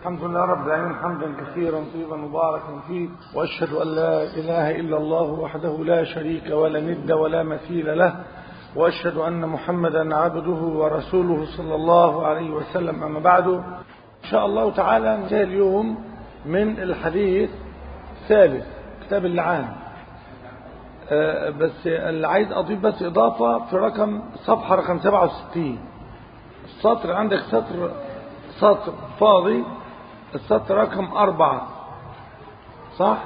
الحمد لله رب العالمين حمدا كثيرا طيبا مباركا فيه واشهد ان لا اله الا الله وحده لا شريك ولا ند ولا مثيل له واشهد ان محمدا عبده ورسوله صلى الله عليه وسلم اما بعد ان شاء الله تعالى ننتهي اليوم من الحديث الثالث كتاب اللعان أه بس اللي عايز اضيف بس اضافه في رقم صفحه رقم 67 السطر عندك سطر سطر فاضي السطر رقم أربعة صح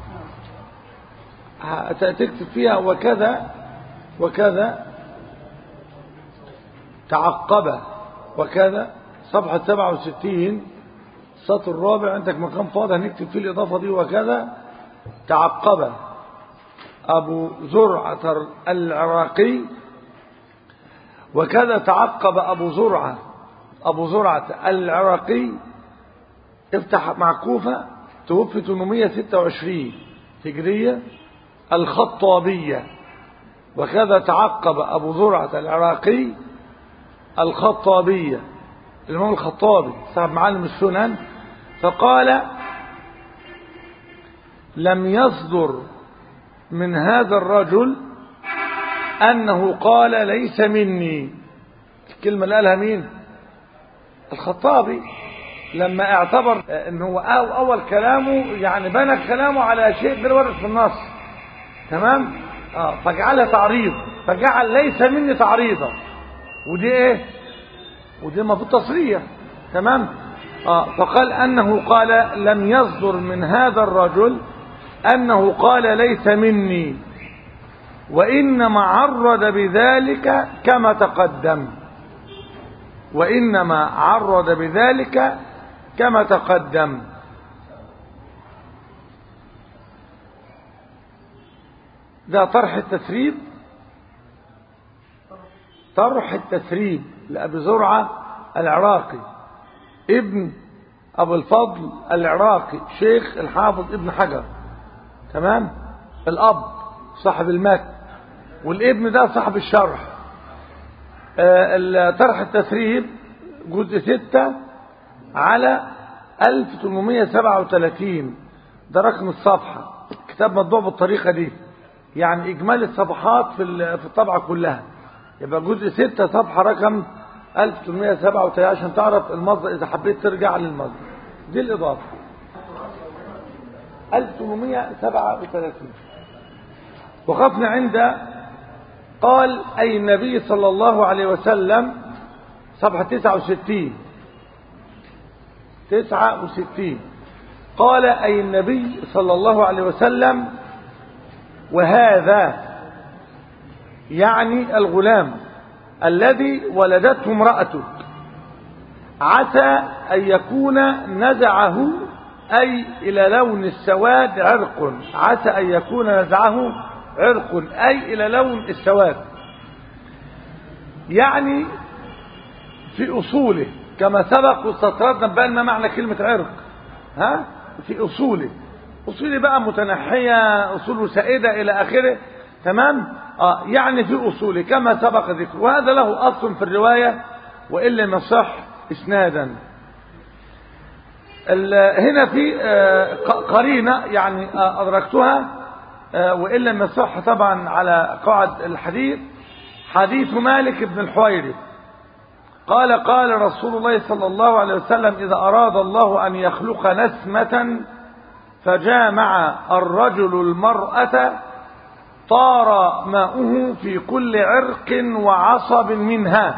تكتب فيها وكذا وكذا تعقب وكذا صفحة 67 السطر الرابع عندك مكان فاضي هنكتب فيه الإضافة دي وكذا تعقب أبو زرعة العراقي وكذا تعقب أبو زرعة أبو زرعة العراقي افتح معكوفة توفي 826 هجرية الخطابية وكذا تعقب أبو زرعة العراقي الخطابية الإمام الخطابي صاحب معالم السنن فقال لم يصدر من هذا الرجل أنه قال ليس مني الكلمة اللي قالها مين الخطابي لما اعتبر ان هو أو اول كلامه يعني بنى كلامه على شيء غير وارد في النص تمام اه فجعلها تعريض فجعل ليس مني تعريضا ودي ايه ودي المفروض تصريح تمام اه فقال انه قال لم يصدر من هذا الرجل انه قال ليس مني وانما عرض بذلك كما تقدم وإنما عرض بذلك كما تقدم ده طرح التسريب طرح التسريب لأبي زرعة العراقي ابن أبو الفضل العراقي شيخ الحافظ ابن حجر تمام الأب صاحب المات والابن ده صاحب الشرح طرح التسريب جزء ستة على 1837 ده رقم الصفحة كتاب مطبوع بالطريقة دي يعني إجمالي الصفحات في في الطبعة كلها يبقى جزء ستة صفحة رقم 1837 عشان تعرف المصدر إذا حبيت ترجع للمصدر دي الإضافة 1837 وقفنا عند قال أي النبي صلى الله عليه وسلم صفحة 69 69 قال أي النبي صلى الله عليه وسلم وهذا يعني الغلام الذي ولدته امرأتك عسى أن يكون نزعه أي إلى لون السواد عرق عسى أن يكون نزعه عرق أي إلى لون السواد يعني في أصوله كما سبق واستطردنا بقى ما معنى كلمة عرق ها في أصوله أصوله بقى متنحية أصوله سائدة إلى آخره تمام آه يعني في أصوله كما سبق ذكر وهذا له أصل في الرواية وإن لم يصح إسنادا هنا في آه قرينة يعني آه أدركتها وإن لم يصح طبعا على قاعد الحديث حديث مالك بن الحويرث قال قال رسول الله صلى الله عليه وسلم إذا أراد الله أن يخلق نسمة فجامع الرجل المرأة طار ماؤه في كل عرق وعصب منها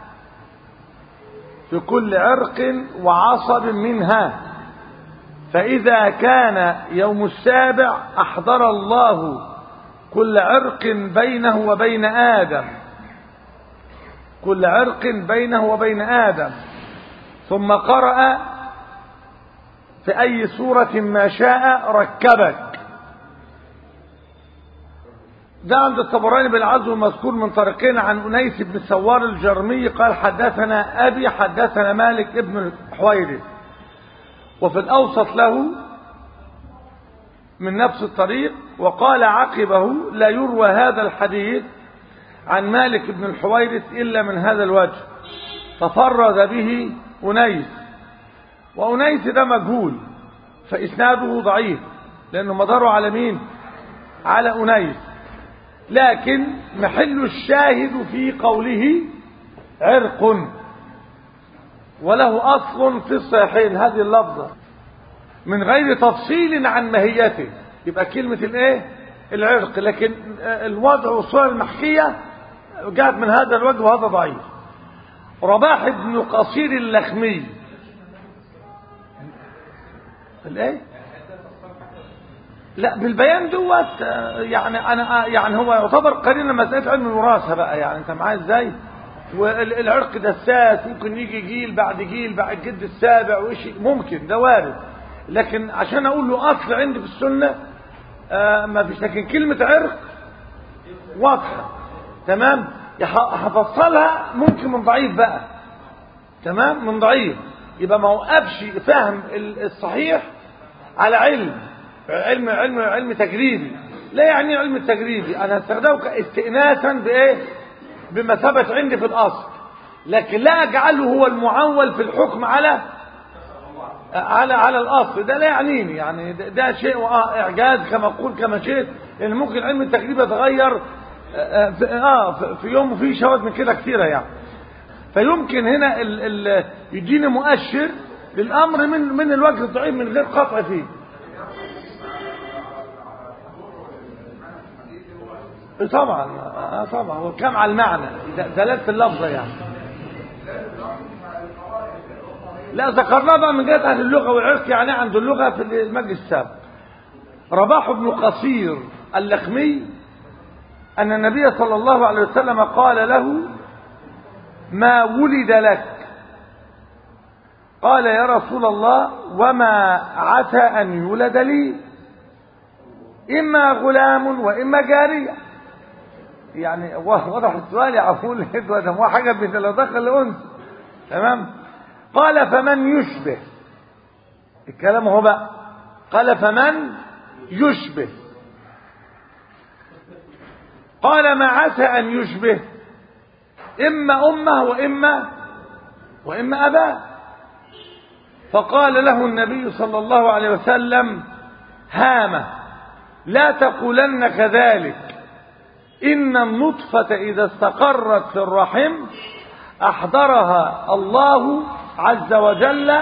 في كل عرق وعصب منها فإذا كان يوم السابع أحضر الله كل عرق بينه وبين آدم كل عرق بينه وبين آدم ثم قرأ في أي سورة ما شاء ركبك ده عند الطبراني بالعزو مذكور من طريقين عن أنيس بن سوار الجرمي قال حدثنا أبي حدثنا مالك ابن الحويرث وفي الأوسط له من نفس الطريق وقال عقبه لا يروى هذا الحديث عن مالك بن الحويرث إلا من هذا الوجه تفرد به أنيس وأنيس ده مجهول فإسناده ضعيف لأنه مداره على مين على أنيس لكن محل الشاهد في قوله عرق وله أصل في الصحيحين هذه اللفظة من غير تفصيل عن ماهيته يبقى كلمة الايه العرق لكن الوضع والصورة المحكية جاءت من هذا الوجه وهذا ضعيف رباح بن قصير اللخمي الايه لا بالبيان دوت يعني انا يعني هو يعتبر قرينا مساله علم الوراثه بقى يعني انت معايا ازاي والعرق دساس ممكن يجي جيل بعد جيل بعد الجد السابع وشي ممكن ده وارد لكن عشان اقول له اصل عندي في السنه آه ما فيش لكن كلمه عرق واضحه تمام هفصلها ممكن من ضعيف بقى تمام من ضعيف يبقى ما وقفش فهم الصحيح على علم علم علم علم تجريبي لا يعني علم التجريبي انا هستخدمه استئناسا بايه بما ثبت عندي في الاصل لكن لا اجعله هو المعول في الحكم على على على الاصل ده لا يعنيني يعني ده, ده شيء اعجاز كما اقول كما شئت لان ممكن علم التجريب يتغير في, اه في يوم وفي شواذ من كده كثيره يعني فيمكن هنا ال ال يديني مؤشر للامر من من الوجه الضعيف من غير قطع فيه طبعا آه طبعا هو كم على المعنى دلالة اللفظة يعني لا ذكرناه بقى من جهة أهل اللغة والعرق يعني عند اللغة في المجلس السابق رباح بن قصير اللخمي أن النبي صلى الله عليه وسلم قال له ما ولد لك قال يا رسول الله وما عسى أن يولد لي إما غلام وإما جارية يعني وضح السؤال يعقول ده هو حاجة بين لو دخل لأنثى تمام قال فمن يشبه الكلام هو بقى قال فمن يشبه قال ما عسى أن يشبه إما أمه وإما وإما أباه فقال له النبي صلى الله عليه وسلم هامه لا تقولن كذلك إن النطفة إذا استقرت في الرحم أحضرها الله عز وجل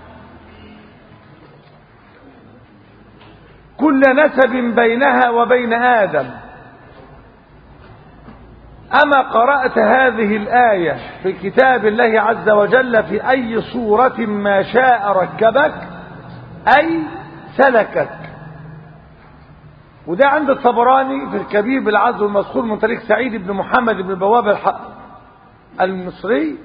كل نسب بينها وبين آدم أما قرأت هذه الآية في كتاب الله عز وجل في أي صورة ما شاء ركبك أي سلكك وده عند الطبراني في الكبير بالعز والمذكور من طريق سعيد بن محمد بن بواب الحق المصري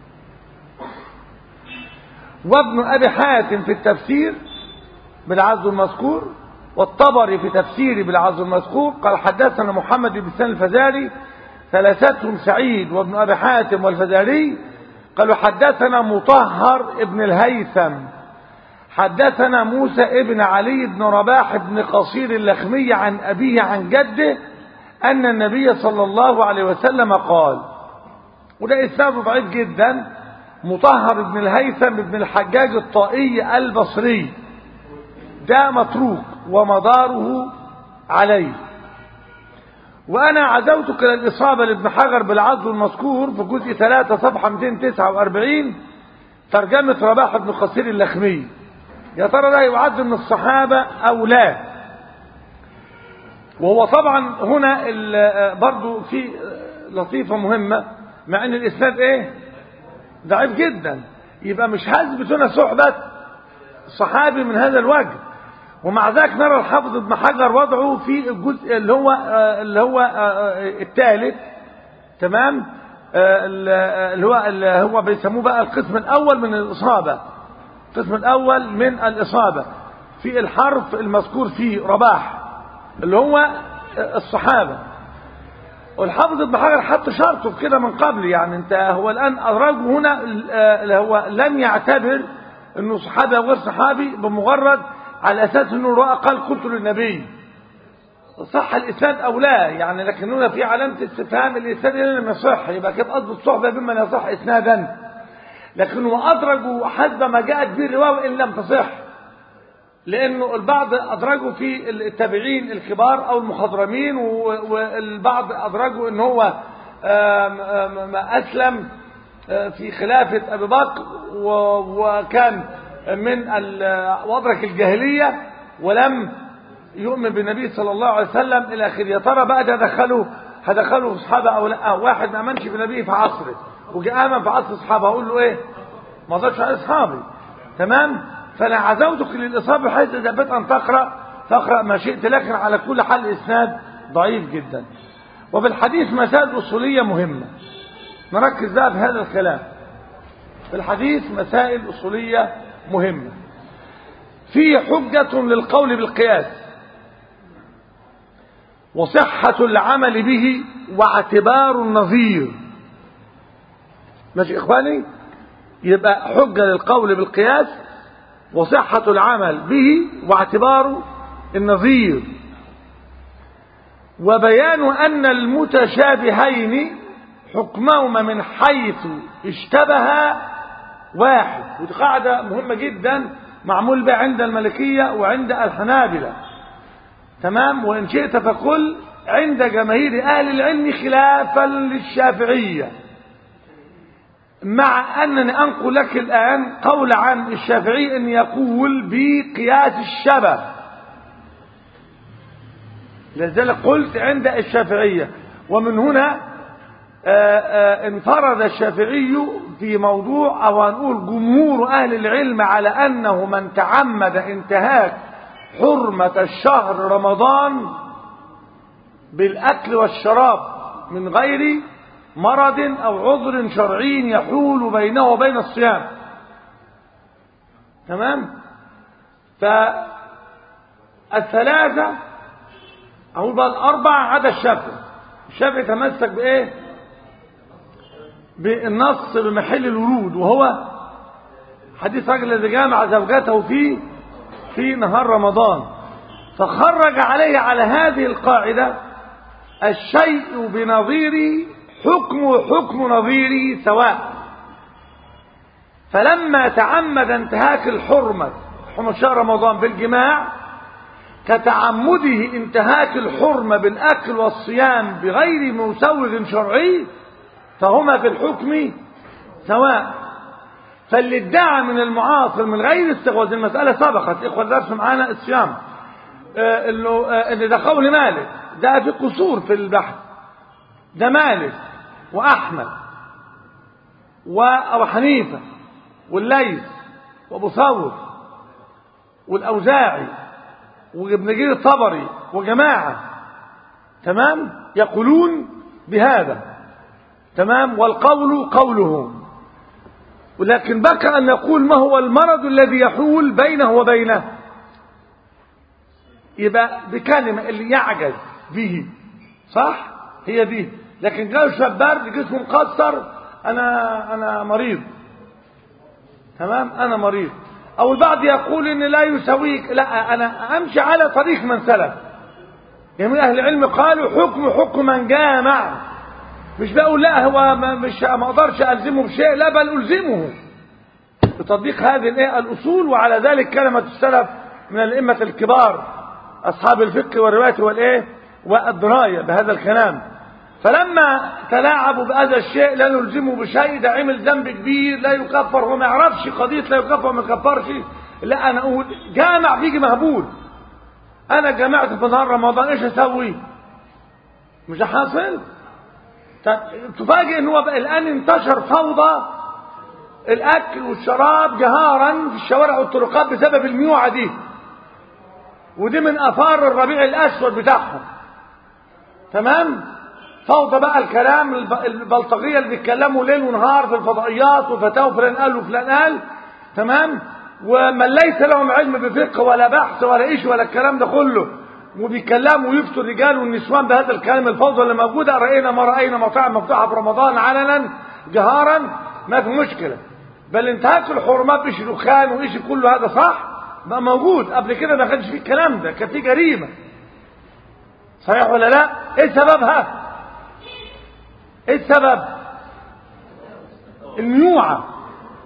وابن أبي حاتم في التفسير بالعز المذكور والطبري في تفسيره بالعز المذكور قال حدثنا محمد بن سن الفزاري ثلاثتهم سعيد وابن أبي حاتم والفزاري قالوا حدثنا مطهر ابن الهيثم حدثنا موسى ابن علي بن رباح بن قصير اللخمي عن أبيه عن جده أن النبي صلى الله عليه وسلم قال وده إسناد ضعيف جدا مطهر بن الهيثم بن الحجاج الطائي البصري ده متروك ومداره عليه وأنا عزوتك إلى الإصابة لابن حجر بالعضل المذكور في جزء 3 صفحة 249 ترجمة رباح بن قصير اللخمي يا ترى ده يعد من الصحابة أو لا وهو طبعا هنا برضو في لطيفة مهمة مع ان الاسناد ايه ضعيف جدا يبقى مش هثبت هنا صحبة صحابي من هذا الوجه ومع ذلك نرى الحافظ ابن حجر وضعه في الجزء اللي هو اللي هو الثالث تمام اللي هو اللي هو بيسموه بقى القسم الاول من الاصابه القسم الاول من الاصابه في الحرف المذكور فيه رباح اللي هو الصحابه والحافظ ابن حجر حط شرطه في كده من قبل يعني انت هو الان ادرجه هنا اللي هو لم يعتبر انه صحابي او غير صحابي بمجرد على اساس انه رأى قال قلت للنبي صح الاسناد او لا يعني لكن هنا في علامه استفهام الاسناد لم يصح يبقى كيف قصد الصحبه ممن يصح اسنادا لكنه أدرجوا حسب ما جاءت به الرواية وإن لم تصح لأنه البعض أدرجوا في التابعين الكبار أو المخضرمين والبعض أدرجوا أن هو ما أسلم في خلافة أبي بكر وكان من وأدرك الجاهلية ولم يؤمن بالنبي صلى الله عليه وسلم إلى آخره يا ترى بقى ده دخلوا هدخلوا أصحابه أو لا واحد ما آمنش بالنبي في عصره وجاء آمن في عصر أصحابه أقول له إيه ما ضلش على أصحابي تمام فأنا عزوتك للإصابة بحيث إذا بيت أن تقرأ فاقرأ ما شئت لكن على كل حال الإسناد ضعيف جدا وبالحديث مسائل أصولية مهمة نركز بقى في هذا الكلام في الحديث مسائل أصولية مهمة في حجة للقول بالقياس وصحة العمل به واعتبار النظير ماشي إخواني يبقى حجة للقول بالقياس وصحة العمل به واعتبار النظير وبيان أن المتشابهين حكمهما من حيث اشتبها واحد ودي قاعدة مهمة جدا معمول بها عند الملكية وعند الحنابلة تمام وإن شئت فقل عند جماهير أهل العلم خلافا للشافعية مع أنني أنقل لك الآن قول عن الشافعي أن يقول بقياس الشبه لذلك قلت عند الشافعية ومن هنا آآ آآ انفرد الشافعي في موضوع أو هنقول جمهور أهل العلم على أنه من تعمد انتهاك حرمة الشهر رمضان بالأكل والشراب من غير مرض أو عذر شرعي يحول بينه وبين الصيام تمام فالثلاثة أقول بقى الأربعة عدا الشافعي الشافعي تمسك بإيه بالنص بمحل الورود وهو حديث رجل الذي جامع زوجته في في نهار رمضان فخرج عليه على هذه القاعدة الشيء بنظيره حكم حكم نظيره سواء فلما تعمد انتهاك الحرمة حرمة شهر رمضان بالجماع كتعمده انتهاك الحرمة بالأكل والصيام بغير مسوغ شرعي فهما في الحكم سواء فاللي ادعى من المعاصر من غير استغواث المسألة سبقت إخوة درس معانا الصيام آه انه آه ان ده قول مالك ده في قصور في البحث ده مالك وأحمد وأبو حنيفة والليث وأبو ثور والأوزاعي وابن جرير الطبري وجماعة تمام يقولون بهذا تمام والقول قولهم ولكن بقى أن نقول ما هو المرض الذي يحول بينه وبينه يبقى بكلمة اللي يعجز به صح هي دي لكن جاء شاب برد جسمه مقصر انا انا مريض تمام انا مريض او البعض يقول ان لا يسويك لا انا امشي على طريق من سلف يعني اهل العلم قالوا حكم حكم من جامع مش بقول لا هو ما مش ما اقدرش الزمه بشيء لا بل الزمه بتطبيق هذه الايه الاصول وعلى ذلك كلمه السلف من الائمه الكبار اصحاب الفقه والروايه والايه والدرايه بهذا الكلام فلما تلاعبوا بهذا الشيء لا نلزمه بشيء ده عمل ذنب كبير لا يكفر هو ما يعرفش قضيه لا يكفر ما يكفرش لا انا اقول جامع بيجي مهبول انا جامعت في نهار رمضان ايش اسوي مش حاصل تفاجئ ان هو بقى الان انتشر فوضى الاكل والشراب جهارا في الشوارع والطرقات بسبب الميوعه دي ودي من اثار الربيع الاسود بتاعهم تمام فوضى بقى الكلام البلطجية اللي بيتكلموا ليل ونهار في الفضائيات وفتاوى فلان قال وفلان قال تمام ومن ليس لهم علم بفقه ولا بحث ولا ايش ولا الكلام ده كله وبيتكلموا ويفتوا الرجال والنسوان بهذا الكلام الفوضى اللي موجوده راينا ما راينا مطاعم مفتوحه في رمضان علنا جهارا ما في مشكله بل انتهاك الحرمات مش دخان وايش كله هذا صح بقى موجود قبل كده ما كانش فيه الكلام ده كان فيه جريمه صحيح ولا لا ايه سببها ايه السبب الميوعة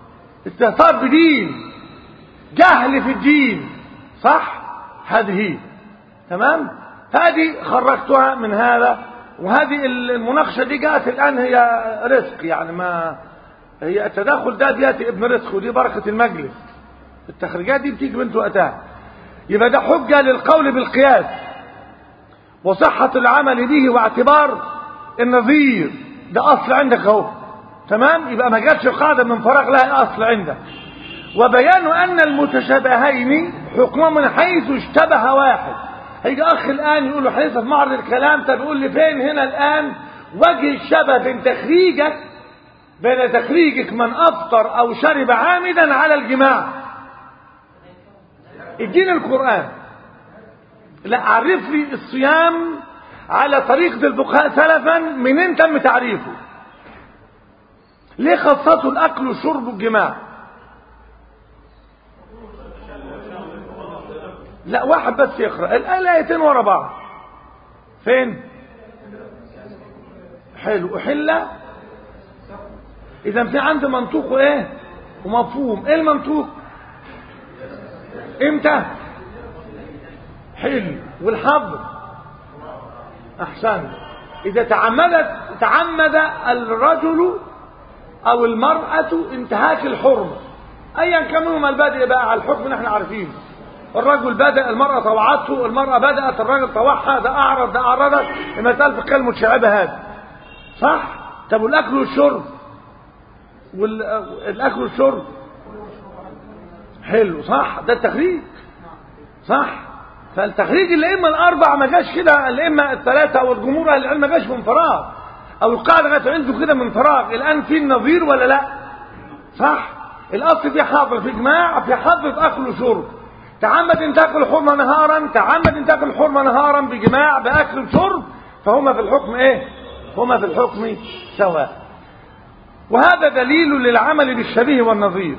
استهتار بدين جهل في الدين صح هذه هي تمام هذه خرجتها من هذا وهذه المناقشة دي جاءت الآن هي رزق يعني ما هي التدخل ده بياتي ابن رزق ودي بركة المجلس التخريجات دي بتيجي بنت وقتها يبقى ده حجة للقول بالقياس وصحة العمل به واعتبار النظير ده أصل عندك اهو تمام يبقى ما جاتش قاعدة من فراغ لها أصل عندك وبيان أن المتشابهين حكمهم من حيث اشتبه واحد هيجي أخ الآن يقول له حديث في معرض الكلام طب يقول لي فين هنا الآن وجه الشبه بين تخريجك بين تخريجك من أفطر أو شرب عامدا على الجماع اديني القرآن لا عرف لي الصيام على طريقة الفقهاء سلفا منين تم تعريفه ليه خصصوا الأكل والشرب والجماع لا واحد بس يقرأ الآيتين ورا بعض فين حلو أحلة إذا في عندي منطوق إيه ومفهوم إيه المنطوق إمتى حلو والحظر أحسن إذا تعمدت تعمد الرجل أو المرأة انتهاك الحرمة أيا كان منهم البادئ بقى على الحكم اللي احنا عارفينه الرجل بدأ المرأة طوعته المرأة بدأت الرجل طوعها ده أعرض ده أعرضت المسألة في الكلمة متشعبة هذا صح؟ طب والأكل والشرب والأكل والشرب حلو صح ده التخريج صح فالتخريج الأئمة الأربع ما جاش كده الأئمة الثلاثة أو الجمهور أهل العلم ما جاش من فراغ أو القاعدة جت عنده كده من فراغ الآن في النظير ولا لا؟ صح؟ الأصل في حاضر في إجماع في حظر أكل وشرب تعمد ان تاكل حرمة نهارا تعمد ان تاكل حرمة نهارا بجماع باكل وشرب فهما في الحكم ايه هما في الحكم سواء وهذا دليل للعمل بالشبيه والنظير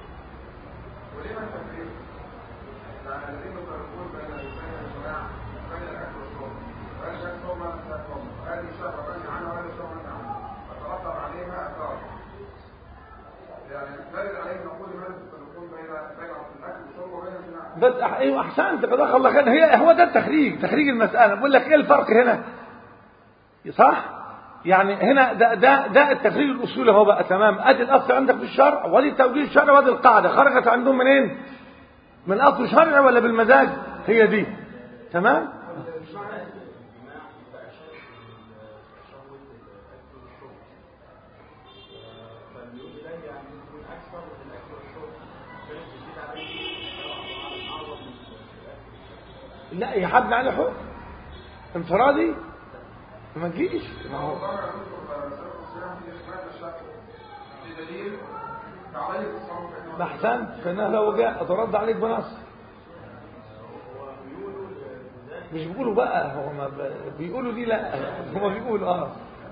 بس ايوه احسنت قد الله خير هي هو ده التخريج تخريج المساله بقول لك ايه الفرق هنا صح يعني هنا ده ده ده التخريج الاصولي هو بقى تمام ادي الاصل عندك في الشرع ودي توجيه الشرع وادي القاعده خرجت عندهم منين من اصل شرعي ولا بالمزاج هي دي تمام لا يا حد عليه حكم انفرادي ما تجيش ما هو ما احسنت فانها لو جاء اترد عليك بنص مش بيقولوا بقى هو ما بيقولوا دي لا هما بيقولوا اه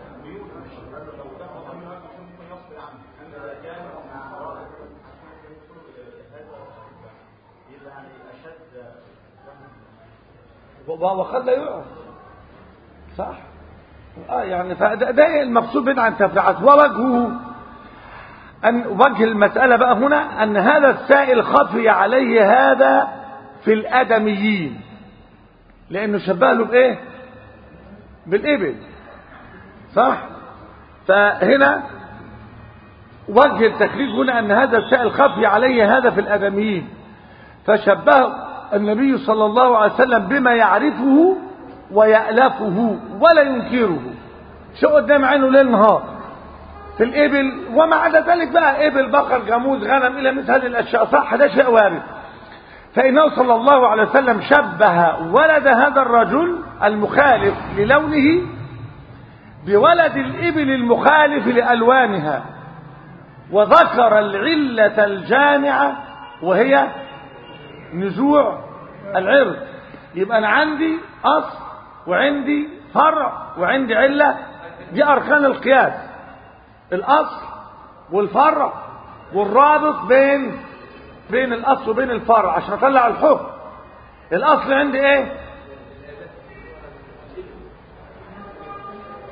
وقد لا يعرف صح اه يعني فده ده المقصود بدعا عن تفريعات ووجهه ان وجه المسألة بقى هنا ان هذا السائل خفي عليه هذا في الادميين لانه شبه له بايه بالابل صح فهنا وجه التخريج هنا ان هذا السائل خفي عليه هذا في الادميين فشبهه النبي صلى الله عليه وسلم بما يعرفه ويألفه ولا ينكره شو قدام عينه ليل نهار في الإبل وما عدا ذلك بقى إبل بقر جاموس غنم إلى مثل هذه الأشياء صح ده شيء وارد فإنه صلى الله عليه وسلم شبه ولد هذا الرجل المخالف للونه بولد الإبل المخالف لألوانها وذكر العلة الجامعة وهي نزوع العرض يبقى أنا عندي أصل وعندي فرع وعندي علة دي أركان القياس الأصل والفرع والرابط بين بين الأصل وبين الفرع عشان أطلع الحكم الأصل عندي إيه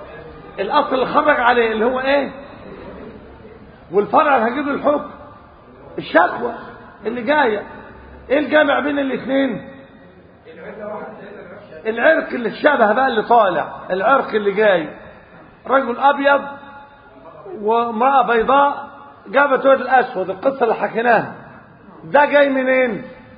الأصل اللي خرج عليه اللي هو إيه والفرع اللي هجيب الحكم الشكوى اللي جايه ايه الجامع بين الاثنين العرق اللي الشبه بقى اللي طالع العرق اللي جاي رجل ابيض وامراه بيضاء جابت واد الاسود القصه اللي حكيناها ده جاي منين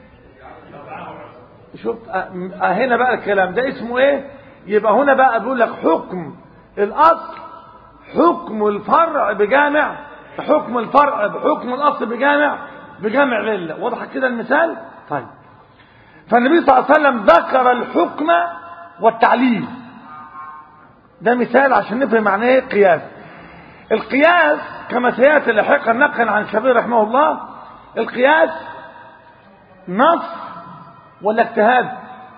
شوف اه هنا بقى الكلام ده اسمه ايه يبقى هنا بقى بيقول لك حكم الاصل حكم الفرع بجامع حكم الفرع بحكم الاصل بجامع بجامع لله واضح كده المثال طيب فالنبي صلى الله عليه وسلم ذكر الحكم والتعليل ده مثال عشان نفهم معناه ايه قياس القياس كما سياتي لاحقا نقلا عن شبير رحمه الله القياس نص ولا اجتهاد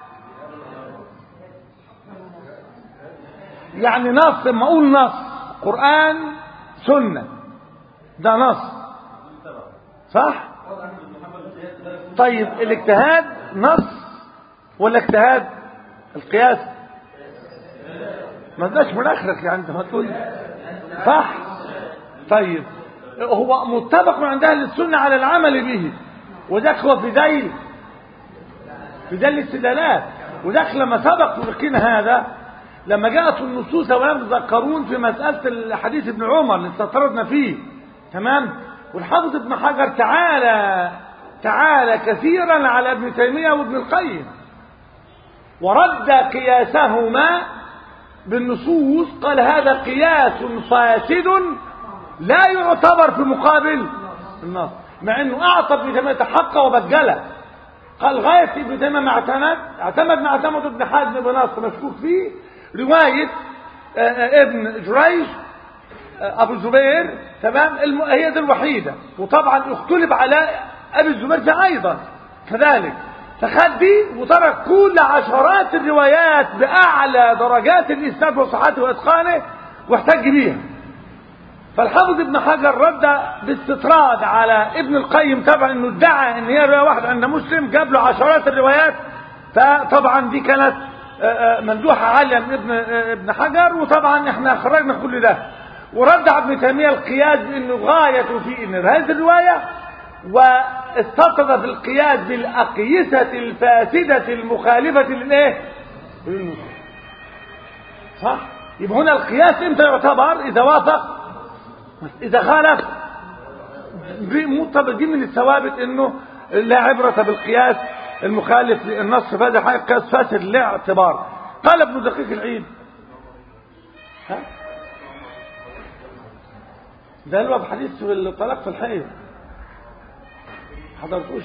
يعني نص لما اقول نص قران سنه ده نص صح طيب الاجتهاد نص ولا اجتهاد القياس ما تبقاش من اخرك يعني انت ما تقول صح طيب هو متفق عند اهل السنه على العمل به وذاك هو في دليل في دليل الاستدلالات وذاك لما سبق ولقينا هذا لما جاءت النصوص ولم تذكرون في مساله حديث ابن عمر اللي استطردنا فيه تمام والحافظ ابن حجر تعالى تعالى كثيرا على ابن تيميه وابن القيم ورد قياسهما بالنصوص قال هذا قياس فاسد لا يعتبر في مقابل النص مع انه اعطى ابن تيميه حقه وبجله قال غايه ابن تيميه ما اعتمد اعتمد ما اعتمد ابن حزم بن نصر مشكوك فيه روايه ابن جريج ابو الزبير تمام هي دي الوحيده وطبعا اختلف على ابي الزبير ايضا كذلك فخد دي وترك كل عشرات الروايات باعلى درجات الاسناد وصحته واتقانه واحتج بيها فالحافظ ابن حجر رد باستطراد على ابن القيم طبعا انه ادعى ان هي روايه واحده عند مسلم جاب له عشرات الروايات فطبعا دي كانت ممدوحه عاليه من ابن ابن حجر وطبعا احنا خرجنا كل ده ورد ابن تيميه القياس بانه غايه في ان هذه الروايه واستطرد في القياس بالاقيسه الفاسده المخالفه للايه؟ للنصوص صح؟ يبقى هنا القياس امتى يعتبر؟ اذا وافق اذا خالف دي من الثوابت انه لا عبرة بالقياس المخالف للنص فهذا حاجة قياس فاسد لا اعتبار قال ابن دقيق العيد ها ده اللي هو بحديث في الطلاق في الحيض حضرتوش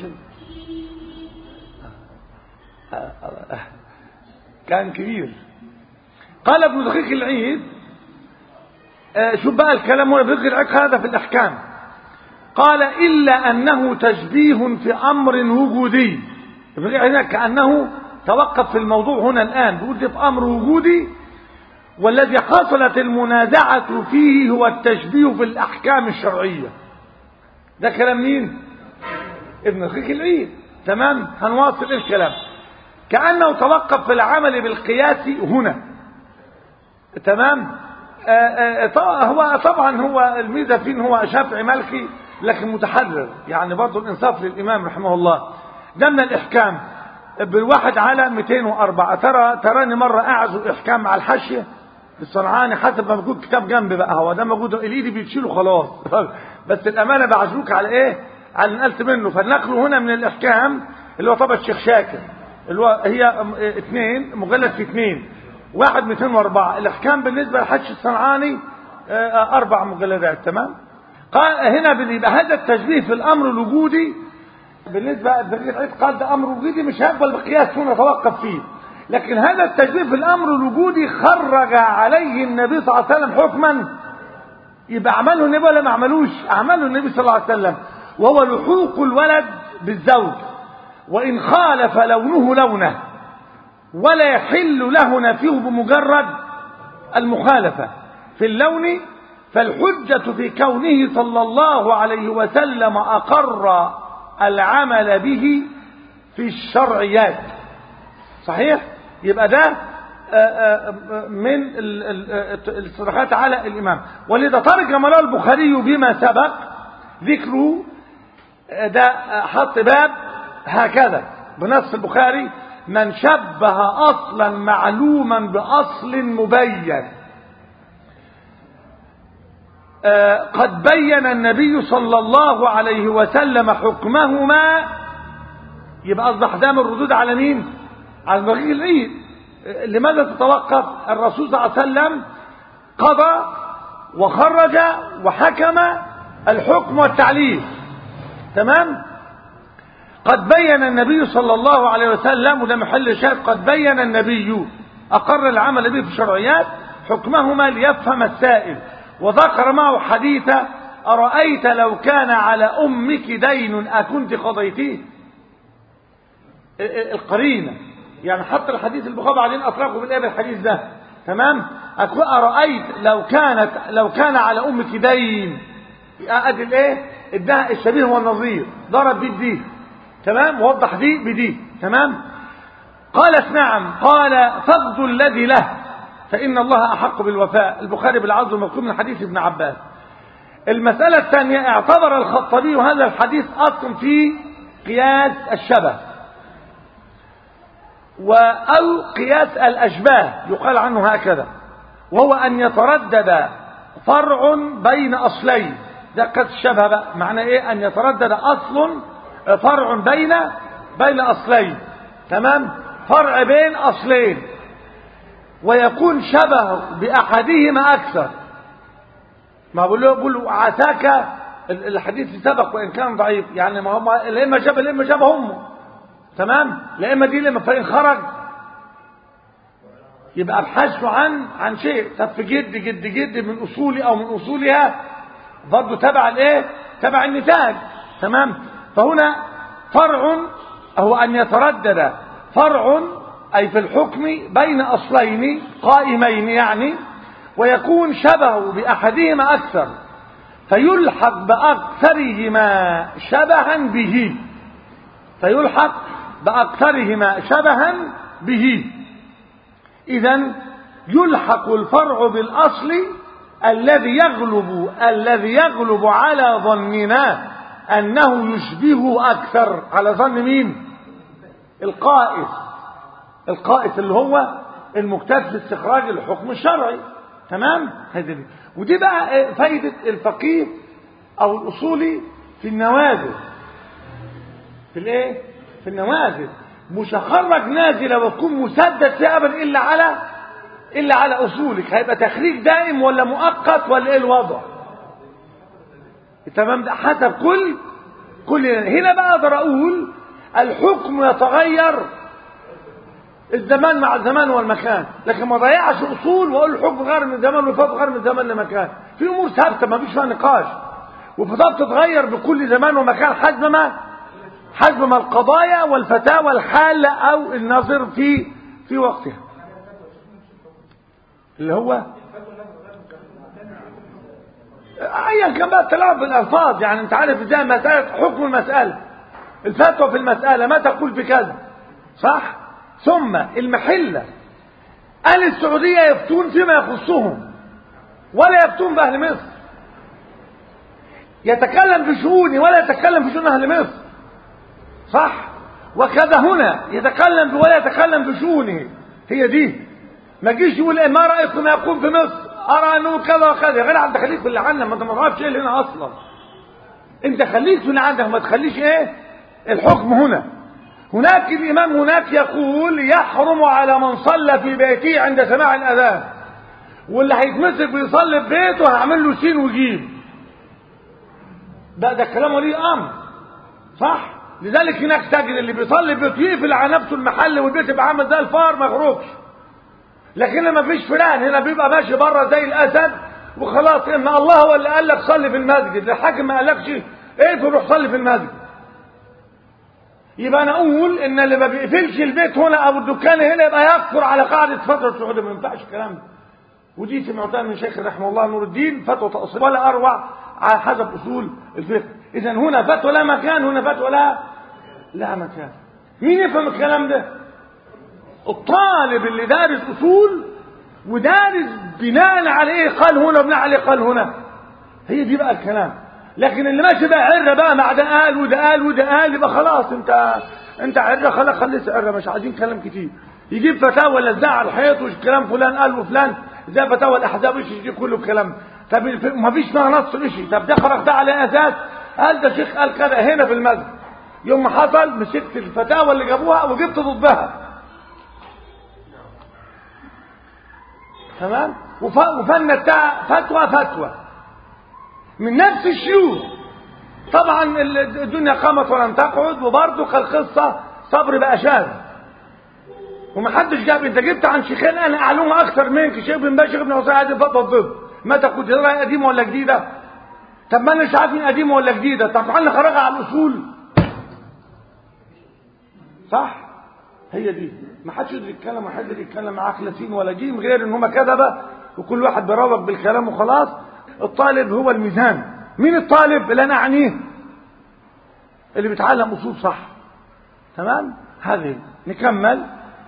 كان كبير قال ابن دقيق العيد آه شوف بقى الكلام هنا بيذكر العق هذا في الأحكام قال إلا أنه تشبيه في أمر وجودي هنا كأنه توقف في الموضوع هنا الآن بيقول في أمر وجودي والذي حصلت المنازعة فيه هو التشبيه في الأحكام الشرعية ده كلام مين ابن خيك العيد تمام هنواصل الكلام كأنه توقف في العمل بالقياس هنا تمام آآ آآ هو طبعا هو الميزة فيه هو شافعي مالكي لكن متحرر يعني برضه الإنصاف للإمام رحمه الله ده من الإحكام بالواحد على 204 ترى تراني مرة أعزو إحكام على الحاشية الصنعاني حسب ما موجود كتاب جنبي بقى هو ده موجود الايدي بيتشيله خلاص بس الامانه بعزوك على ايه على اللي نقلت منه فالنقل هنا من الاحكام اللي هو طبعا الشيخ شاكر اللي هو هي اثنين مجلد في اثنين واحد 204 الاحكام بالنسبه للحج الصنعاني اربع مجلدات تمام قال هنا يبقى هذا التشبيه في الامر الوجودي بالنسبه للدليل العيد قال ده امر وجودي مش هيقبل بقياس هنا نتوقف فيه لكن هذا التشبيه في الامر الوجودي خرج عليه النبي صلى الله عليه وسلم حكما يبقى عمله النبي ولا ما عملوش عمله النبي صلى الله عليه وسلم وهو لحوق الولد بالزوج وان خالف لونه لونه ولا يحل له نفيه بمجرد المخالفه في اللون فالحجه في كونه صلى الله عليه وسلم اقر العمل به في الشرعيات صحيح يبقى ده من الصدقات على الإمام ولذا ترجم له البخاري بما سبق ذكره ده حط باب هكذا بنص البخاري من شبه اصلا معلوما باصل مبين قد بين النبي صلى الله عليه وسلم حكمهما يبقى اصبح ده من الردود على مين على البغي العيد لماذا تتوقف الرسول صلى الله عليه وسلم قضى وخرج وحكم الحكم والتعليل تمام قد بين النبي صلى الله عليه وسلم وده محل شاهد قد بين النبي أقر العمل به في الشرعيات حكمهما ليفهم السائل وذكر معه حديث أرأيت لو كان على أمك دين أكنت قضيتيه القرينة يعني حتى الحديث البخاري بعدين أطلقه بالإيه بالحديث ده تمام أرأيت لو كانت لو كان على أمك دين أدي الإيه ادها الشبيه والنظير ضرب دي بدي تمام وضح دي بدي تمام قالت نعم قال فقد الذي له فإن الله أحق بالوفاء البخاري بالعظم مكتوب من حديث ابن عباس المسألة الثانية اعتبر الخطبي هذا الحديث أصل في قياس الشبه أو قياس الأشباه يقال عنه هكذا وهو أن يتردد فرع بين أصلين ده قياس الشبه بقى معنى إيه أن يتردد أصل فرع بين بين أصلين تمام فرع بين أصلين ويكون شبه بأحدهما أكثر ما بقول له بقول له عساك الحديث سبق وإن كان ضعيف يعني ما هم الإما شبه الإما شبه أمه تمام الإما دي لما فإن خرج يبقى ابحثوا عن عن شيء طب في جد جد جد من أصولي أو من أصولها برضه تبع الإيه تبع النتاج تمام فهنا فرع هو أن يتردد فرع أي في الحكم بين أصلين قائمين يعني ويكون شبه بأحدهما أكثر فيلحق بأكثرهما شبها به فيلحق بأكثرهما شبها به إذا يلحق الفرع بالأصل الذي يغلب الذي يغلب على ظننا أنه يشبه أكثر على ظن مين القائس القائس اللي هو المكتسب في استخراج الحكم الشرعي تمام هذه دي ودي بقى فايدة الفقيه أو الأصولي في النوازل في الايه في النوازل مش هخرج نازلة وتكون مسدد فيها أبدا إلا على إلا على أصولك هيبقى تخريج دائم ولا مؤقت ولا إيه الوضع تمام ده حسب كل كل هنا بقى أقدر أقول الحكم يتغير الزمان مع الزمان والمكان لكن ما ضيعش اصول واقول الحكم غير من زمان والفات غير من زمان لمكان في امور ثابته ما فيش فيها نقاش وفضلت تتغير بكل زمان ومكان حسب ما حسب ما القضايا والفتاوى الحالة او النظر في في وقتها اللي هو ايا كان بقى التلاعب بالالفاظ يعني انت عارف ازاي مساله حكم المساله الفتوى في المساله ما تقول في كذا صح ثم المحلة أهل السعودية يفتون فيما يخصهم ولا يفتون بأهل مصر يتكلم في شؤوني ولا يتكلم في شؤون أهل مصر صح وكذا هنا يتكلم ولا يتكلم في شؤونه هي دي ما تجيش يقول إيه ما رأيكم يقوم في مصر أرى أنه كذا وكذا غير عند خليك في اللي عندك ما أنت ما تعرفش إيه اللي هنا أصلا أنت خليك في اللي عندك ما تخليش إيه الحكم هنا هناك الإمام هناك يقول يحرم على من صلى في بيته عند سماع الأذان واللي هيتمسك بيصلي في بيته هعمل له سين وجيم ده ده كلام ولي أمر صح لذلك هناك تجد اللي بيصلي في بيته يقفل على نفسه المحل والبيت يبقى عامل زي الفار ما يخرجش لكن ما فيش فلان هنا بيبقى ماشي بره زي الأسد وخلاص إن الله هو اللي قال لك صلي في المسجد الحاكم ما قالكش ايه تروح صلي في المسجد يبقى انا اقول ان اللي ما بيقفلش البيت هنا او الدكان هنا يبقى يكفر على قاعده فتوى السعوديه ما ينفعش الكلام ده ودي سمعتها من شيخ رحمه الله نور الدين فتوى تأصيل ولا اروع على حسب اصول الفقه اذا هنا فتوى لا مكان هنا فتوى لا لا مكان مين يفهم الكلام ده الطالب اللي دارس اصول ودارس بناء عليه قال هنا وبناء عليه قال هنا هي دي بقى الكلام لكن اللي ماشي بقى عره بقى مع ده قال وده قال وده قال يبقى خلاص انت انت عره خلاص خليك عره مش عايزين كلام كتير يجيب فتاوى لزق على الحيط وكلام فلان قال وفلان زي فتاوى الاحزاب ايش يجيب كله الكلام طب ما فيش فيها نص شيء طب ده خرج ده على اساس قال ده شيخ قال كذا هنا في المسجد يوم ما حصل مسكت الفتاوى اللي جابوها وجبت ضدها تمام وفن بتاع فتوى فتوى من نفس الشيوخ طبعا الدنيا قامت ولم تقعد وبرضه القصه صبر بقى شاذ ومحدش جاب انت جبت عن شيخين انا اعلمها اكثر منك شيخ بن باز شيخ ابن حسين عادل فتوى ضد ما تاخد راي قديمه ولا جديده طب ما انا مش عارف مين قديمه ولا جديده طب تعالى خرجها على الاصول صح هي دي ما حدش يقدر يتكلم وحد يقدر يتكلم معاه خلافين ولا جيم غير ان هم كذبه وكل واحد بيروج بالكلام وخلاص الطالب هو الميزان مين الطالب اللي انا اعنيه اللي بيتعلم اصول صح تمام هذه نكمل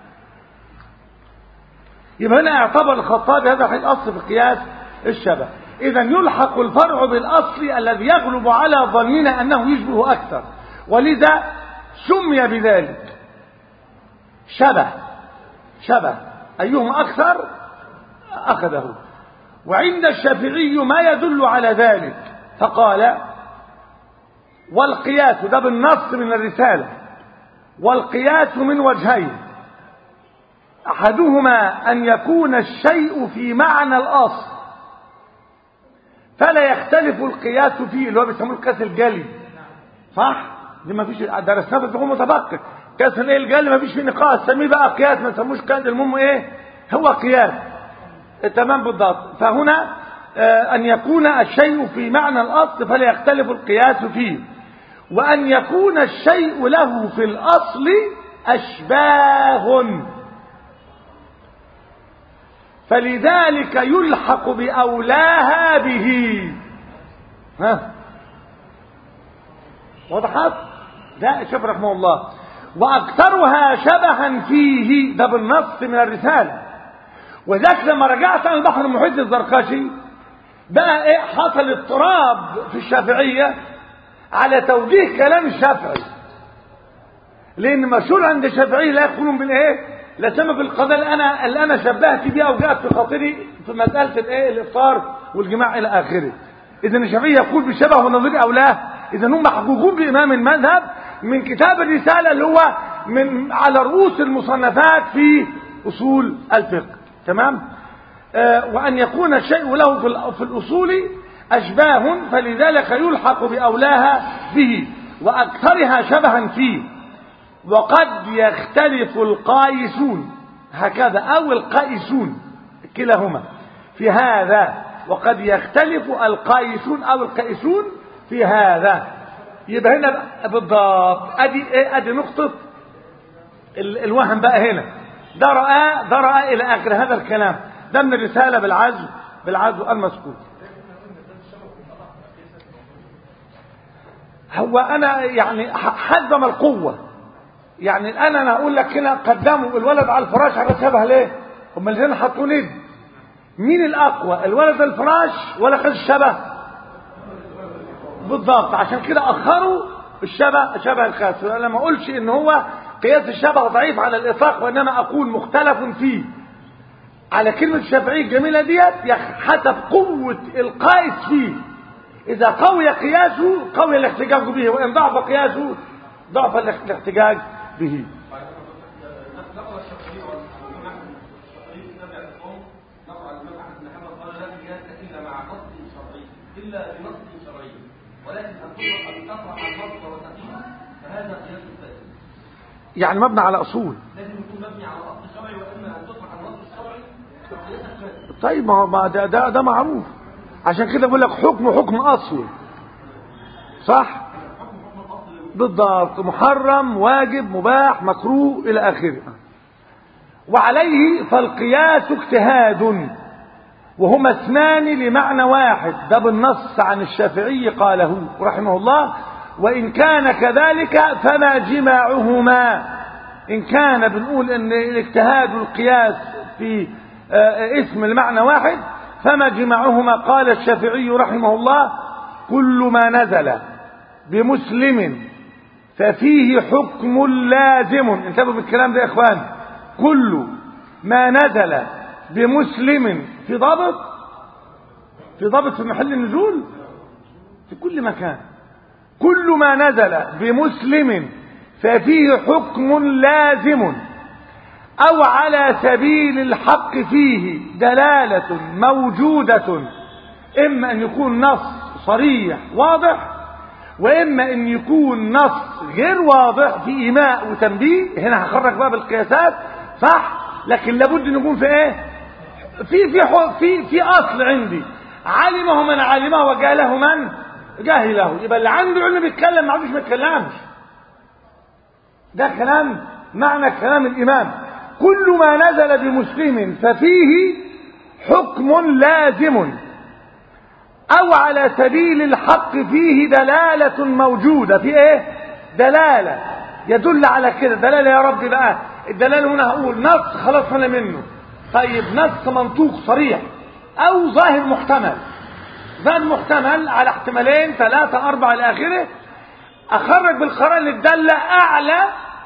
يبقى هنا اعتبر الخطابي هذا حين اصل في قياس الشبه اذا يلحق الفرع بالاصل الذي يغلب على ظننا انه يشبه اكثر ولذا سمي بذلك شبه شبه ايهما اكثر اخذه وعند الشافعي ما يدل على ذلك فقال والقياس ده بالنص من الرسالة والقياس من وجهين أحدهما أن يكون الشيء في معنى الأصل فلا يختلف القياس فيه اللي هو بيسموه القياس الجلي صح؟ دي ما فيش درسناه في الفقه متفقه قياس الايه الجلي ما فيش فيه نقاش سميه بقى قياس ما نسموش قياس المهم ايه؟ هو قياس تمام بالضبط فهنا أن يكون الشيء في معنى الأصل فلا يختلف القياس فيه وأن يكون الشيء له في الأصل أشباه فلذلك يلحق بأولاها به ها وضحت ده شوف رحمه الله وأكثرها شبها فيه ده بالنص من الرسالة وذاك لما رجعت عن البحر المحيط الزرقشي بقى ايه حصل اضطراب في الشافعية على توجيه كلام الشافعي لان مشهور عند الشافعية لا يقولون بالايه لا سمى بالقضاء اللي انا اللي انا شبهت بيها وجاءت في خاطري في مسألة الايه الافطار والجماع الى اخره اذا الشافعي يقول بالشبه والنظير او لا اذا هم محجوجون بامام المذهب من كتاب الرسالة اللي هو من على رؤوس المصنفات في اصول الفقه تمام آه وأن يكون الشيء له في الأصول أشباه فلذلك يلحق بأولاها به وأكثرها شبها فيه وقد يختلف القائسون هكذا أو القائسون كلاهما في هذا وقد يختلف القائسون أو القائسون في هذا يبقى هنا بالضبط ادي ايه ادي نقطة الوهم بقى هنا ده رأى ده رأى إلى آخر هذا الكلام ده من الرسالة بالعزو بالعزو المذكور هو أنا يعني حزم القوة يعني الآن أنا أقول لك هنا قدموا الولد على الفراش على شبه ليه هم الاثنين حطوا ند مين الأقوى الولد الفراش ولا قياس الشبه بالضبط عشان كده أخروا الشبه شبه الخاص أنا ما أقولش إن هو قياس الشبه ضعيف على الإطلاق وإنما أقول مختلف فيه على كلمة الشافعي الجميلة ديت حسب قوة القائس فيه إذا قوي قياسه قوي الاحتجاج به وإن ضعف قياسه ضعف الاحتجاج به إلا بنص شرعي ولكن أن تطرح النص وتقيم فهذا قياس فاسد يعني مبنى على أصول لازم يكون مبني على اصل شرعي واما ان تطرح النص الشرعي فقياسك فاسد طيب ما ما ده, ده ده معروف عشان كده بقول لك حكم حكم أصل صح بالضبط محرم واجب مباح مكروه إلى آخره وعليه فالقياس اجتهاد وهما اثنان لمعنى واحد ده بالنص عن الشافعي قاله رحمه الله وإن كان كذلك فما جماعهما إن كان بنقول أن الاجتهاد والقياس في اسم المعنى واحد فما جماعهما قال الشافعي رحمه الله كل ما نزل بمسلم ففيه حكم لازم انتبهوا بالكلام ده يا اخوان كل ما نزل بمسلم في ضابط في ضابط في محل النزول في كل مكان كل ما نزل بمسلم ففيه حكم لازم أو على سبيل الحق فيه دلالة موجودة إما أن يكون نص صريح واضح وإما أن يكون نص غير واضح في إيماء وتنبيه هنا هخرج بقى بالقياسات صح لكن لابد أن يكون في إيه في في في في أصل عندي علمه من علمه وجهله من جاهله يبقى اللي عنده علم بيتكلم ما عندوش ما يتكلمش ده كلام معنى كلام الإمام كل ما نزل بمسلم ففيه حكم لازم أو على سبيل الحق فيه دلالة موجودة في إيه؟ دلالة يدل على كده دلالة يا رب بقى الدلالة هنا هقول نص خلاص أنا منه طيب نص منطوق صريح أو ظاهر محتمل ظاهر محتمل على احتمالين ثلاثة أربعة إلى آخره أخرج بالقرآن اللي تدل أعلى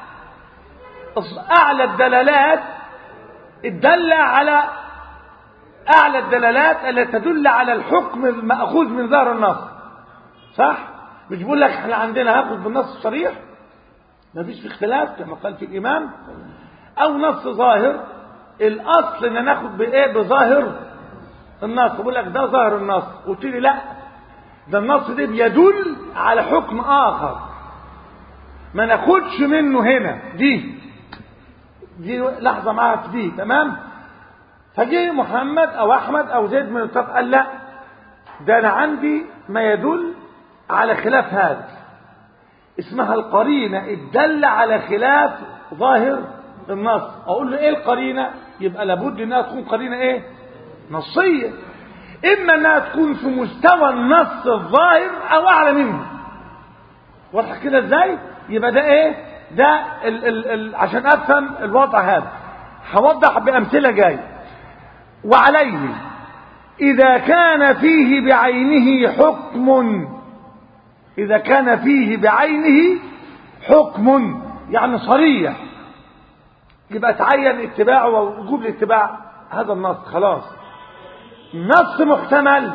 أعلى الدلالات الدالة على أعلى الدلالات التي تدل على الحكم المأخوذ من ظاهر النص صح؟ مش بقول لك احنا عندنا هاخد بالنص الصريح ما فيش في اختلاف كما قال في الإمام أو نص ظاهر الأصل إن ناخد بإيه بظاهر النص بقول لك ده ظاهر النص قلت لي لا ده النص ده بيدل على حكم آخر ما ناخدش منه هنا دي دي لحظة معاها في دي تمام فجه محمد او احمد او زيد من الطب قال لا ده انا عندي ما يدل على خلاف هذا اسمها القرينة الدل على خلاف ظاهر النص اقول له ايه القرينة يبقى لابد انها تكون قرينة ايه نصية اما انها تكون في مستوى النص الظاهر او اعلى منه واضح كده ازاي يبقى ده ايه ده ال ال ال عشان افهم الوضع هذا هوضح بامثله جايه وعليه اذا كان فيه بعينه حكم اذا كان فيه بعينه حكم يعني صريح يبقى تعين اتباعه ووجوب الاتباع هذا النص خلاص نص محتمل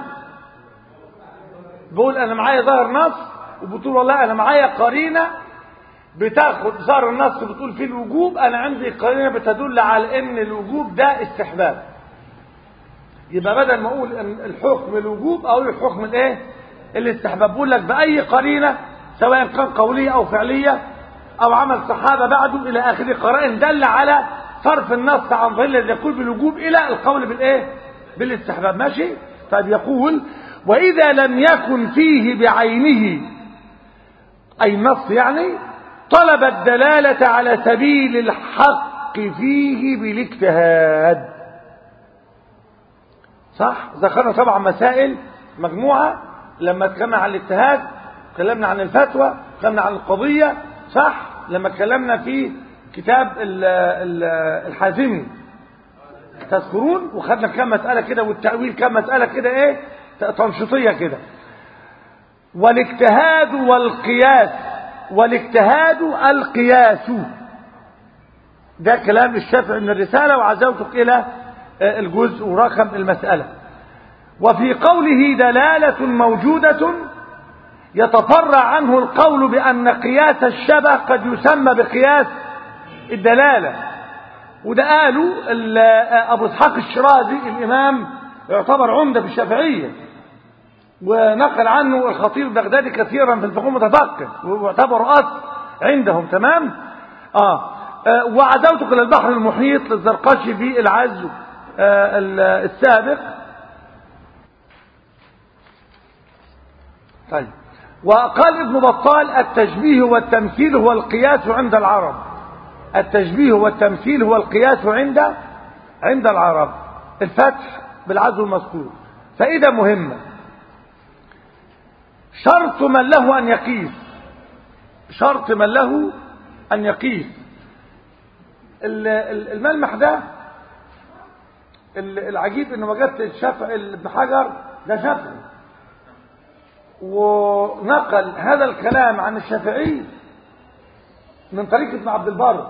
بقول انا معايا ظاهر نص وبتقول والله انا معايا قرينه بتاخد ظهر النص بتقول فيه الوجوب انا عندي قرينه بتدل على ان الوجوب ده استحباب يبقى بدل ما اقول ان الحكم الوجوب اقول الحكم الايه الاستحباب بقول لك باي قرينه سواء كان قوليه او فعليه او عمل صحابه بعده الى اخره قرائن دل على صرف النص عن ظل الذي يقول بالوجوب الى القول بالايه بالاستحباب ماشي طيب يقول واذا لم يكن فيه بعينه اي النص يعني طلب الدلالة على سبيل الحق فيه بالاجتهاد صح ذكرنا طبعا مسائل مجموعة لما اتكلمنا عن الاجتهاد اتكلمنا عن الفتوى اتكلمنا عن القضية صح لما اتكلمنا في كتاب ال ال الحازمي تذكرون وخدنا كم مسألة كده والتأويل كم مسألة كده ايه تنشيطية كده والاجتهاد والقياس والاجتهاد القياس ده كلام الشافعي من الرسالة وعزوتك إلى الجزء ورقم المسألة وفي قوله دلالة موجودة يتفرع عنه القول بأن قياس الشبه قد يسمى بقياس الدلالة وده قالوا أبو إسحاق الشرازي الإمام يعتبر عمدة في الشافعية ونقل عنه الخطيب البغدادي كثيرا في الفقه متفقه واعتبر أصل عندهم تمام آه. آه وعزوتك إلى البحر المحيط للزرقشي في العزو آه السابق طيب وقال ابن بطال التشبيه والتمثيل هو القياس عند العرب التشبيه والتمثيل هو القياس عند عند العرب الفتح بالعزو المذكور فإذا مهمة شرط من له أن يقيس شرط من له أن يقيس الملمح ده العجيب ان وجدت الشافعي ابن حجر ده شافعي ونقل هذا الكلام عن الشافعي من طريق ابن عبد البر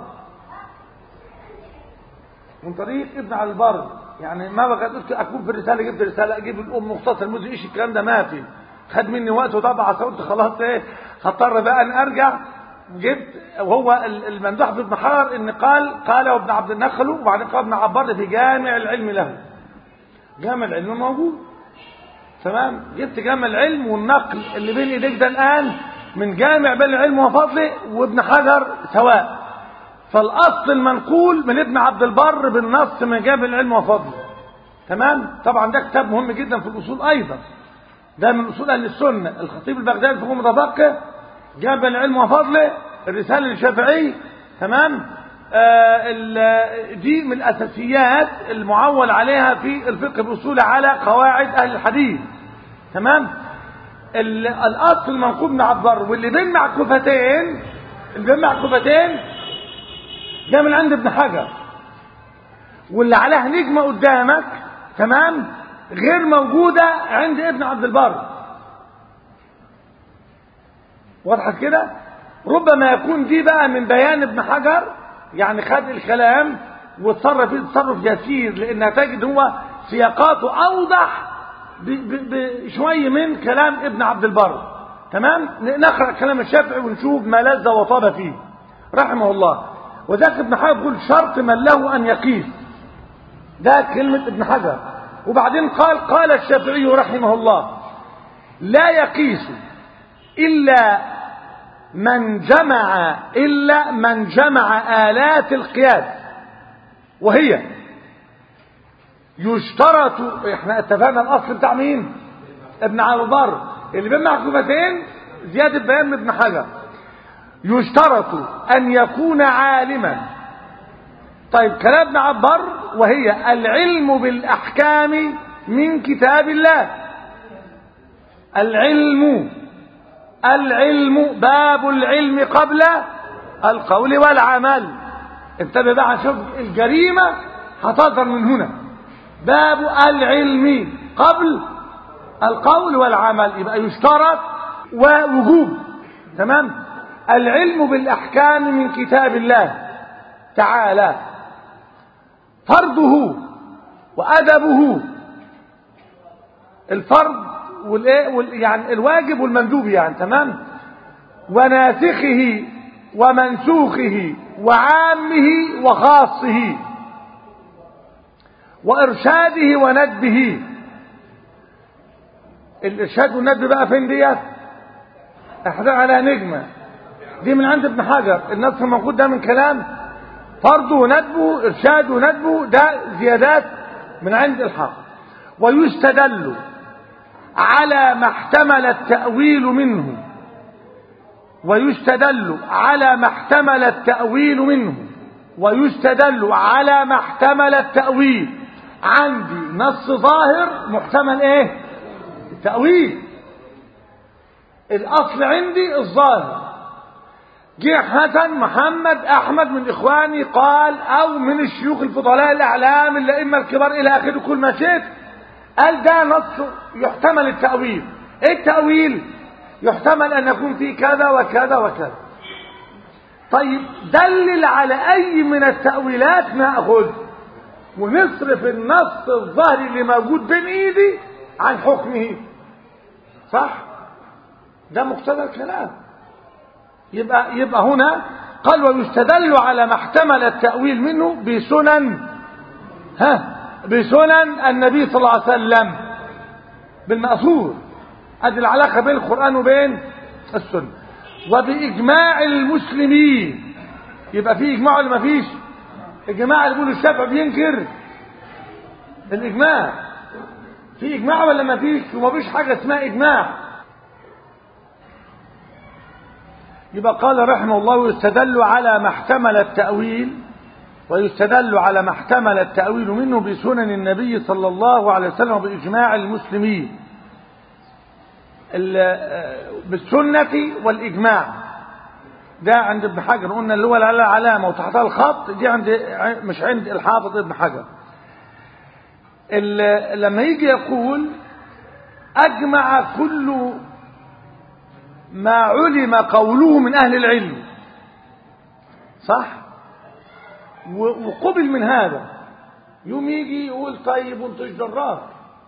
من طريق ابن عبد البر يعني ما بقى قلت اكون في الرساله جبت رساله اجيب الام مختصر مدري ايش الكلام ده ما في خد مني وقت وطبعا قلت خلاص ايه هضطر بقى ان ارجع جبت وهو الممدوح في ابن حجر ان قال قال ابن عبد النخل وبعدين قال ابن عبار في جامع العلم له جامع العلم موجود تمام جبت جامع العلم والنقل اللي بين ايديك ده الان من جامع بين العلم وفضله وابن حجر سواء فالاصل المنقول من ابن عبد البر بالنص من جامع العلم وفضله تمام طبعا ده كتاب مهم جدا في الاصول ايضا ده من اصول اهل السنه الخطيب البغدادي في متفقه جامع العلم وفضله الرساله للشافعي تمام آه دي من الاساسيات المعول عليها في الفقه باصوله على قواعد اهل الحديث تمام الاصل المنقول من عبر واللي بين معكوفتين اللي بين معكوفتين ده من عند ابن حجر واللي عليها نجمه قدامك تمام غير موجوده عند ابن عبد البر واضحه كده ربما يكون دي بقى من بيان ابن حجر يعني خد الكلام وتصرف فيه تصرف يسير لانها تجد هو سياقاته اوضح بشوي من كلام ابن عبد البر تمام نقرا كلام الشافعي ونشوف ما لذ وطاب فيه رحمه الله وذاك ابن حجر يقول شرط من له ان يقيس ده كلمه ابن حجر وبعدين قال قال الشافعي رحمه الله لا يقيس الا من جمع إلا من جمع آلات القياس وهي يشترط احنا اتفقنا الاصل بتاع مين ابن عبد البر اللي بين محكومتين زيادة بيان من ابن حجر يشترط ان يكون عالما طيب كلام ابن عبر وهي العلم بالاحكام من كتاب الله العلم العلم باب العلم قبل القول والعمل انتبه بقى شوف الجريمة هتظهر من هنا باب العلم قبل القول والعمل يبقى يشترط ووجوب تمام العلم بالأحكام من كتاب الله تعالى فرضه وأدبه الفرض والايه وال يعني الواجب والمندوب يعني تمام وناسخه ومنسوخه وعامه وخاصه وارشاده وندبه الارشاد والندب بقى فين ديت احنا على نجمه دي من عند ابن حجر النص الموجود ده من كلام فرضه وندبه ارشاده وندبه ده زيادات من عند الحق ويستدل على ما احتمل التأويل منه ويستدل على ما احتمل التأويل منه ويستدل على ما احتمل التأويل عندي نص ظاهر محتمل ايه التأويل الاصل عندي الظاهر جه حسن محمد احمد من اخواني قال او من الشيوخ الفضلاء الاعلام الائمه الكبار الى اخره كل ما شئت قال ده نص يحتمل التأويل ايه التأويل يحتمل ان يكون فيه كذا وكذا وكذا طيب دلل على اي من التأويلات نأخذ ونصرف النص الظاهري اللي موجود بين ايدي عن حكمه صح ده مقتضى الكلام يبقى يبقى هنا قال ويستدل على ما احتمل التأويل منه بسنن ها بسنن النبي صلى الله عليه وسلم بالمأثور ادي العلاقة بين القرآن وبين السنة وبإجماع المسلمين يبقى في إجماع ولا ما فيش الجماعة اللي بيقولوا الشافعي بينكر الإجماع في إجماع ولا ما فيش وما فيش حاجة اسمها إجماع يبقى قال رحمه الله ويستدل على ما احتمل التأويل ويستدل على ما احتمل التأويل منه بسنن النبي صلى الله عليه وسلم وبإجماع المسلمين بالسنة والإجماع ده عند ابن حجر قلنا اللي هو العلامة وتحتها الخط دي عند مش عند الحافظ ابن حجر لما يجي يقول أجمع كل ما علم قوله من أهل العلم صح و- وقبل من هذا يوم يجي يقول طيب وانت ايش دراك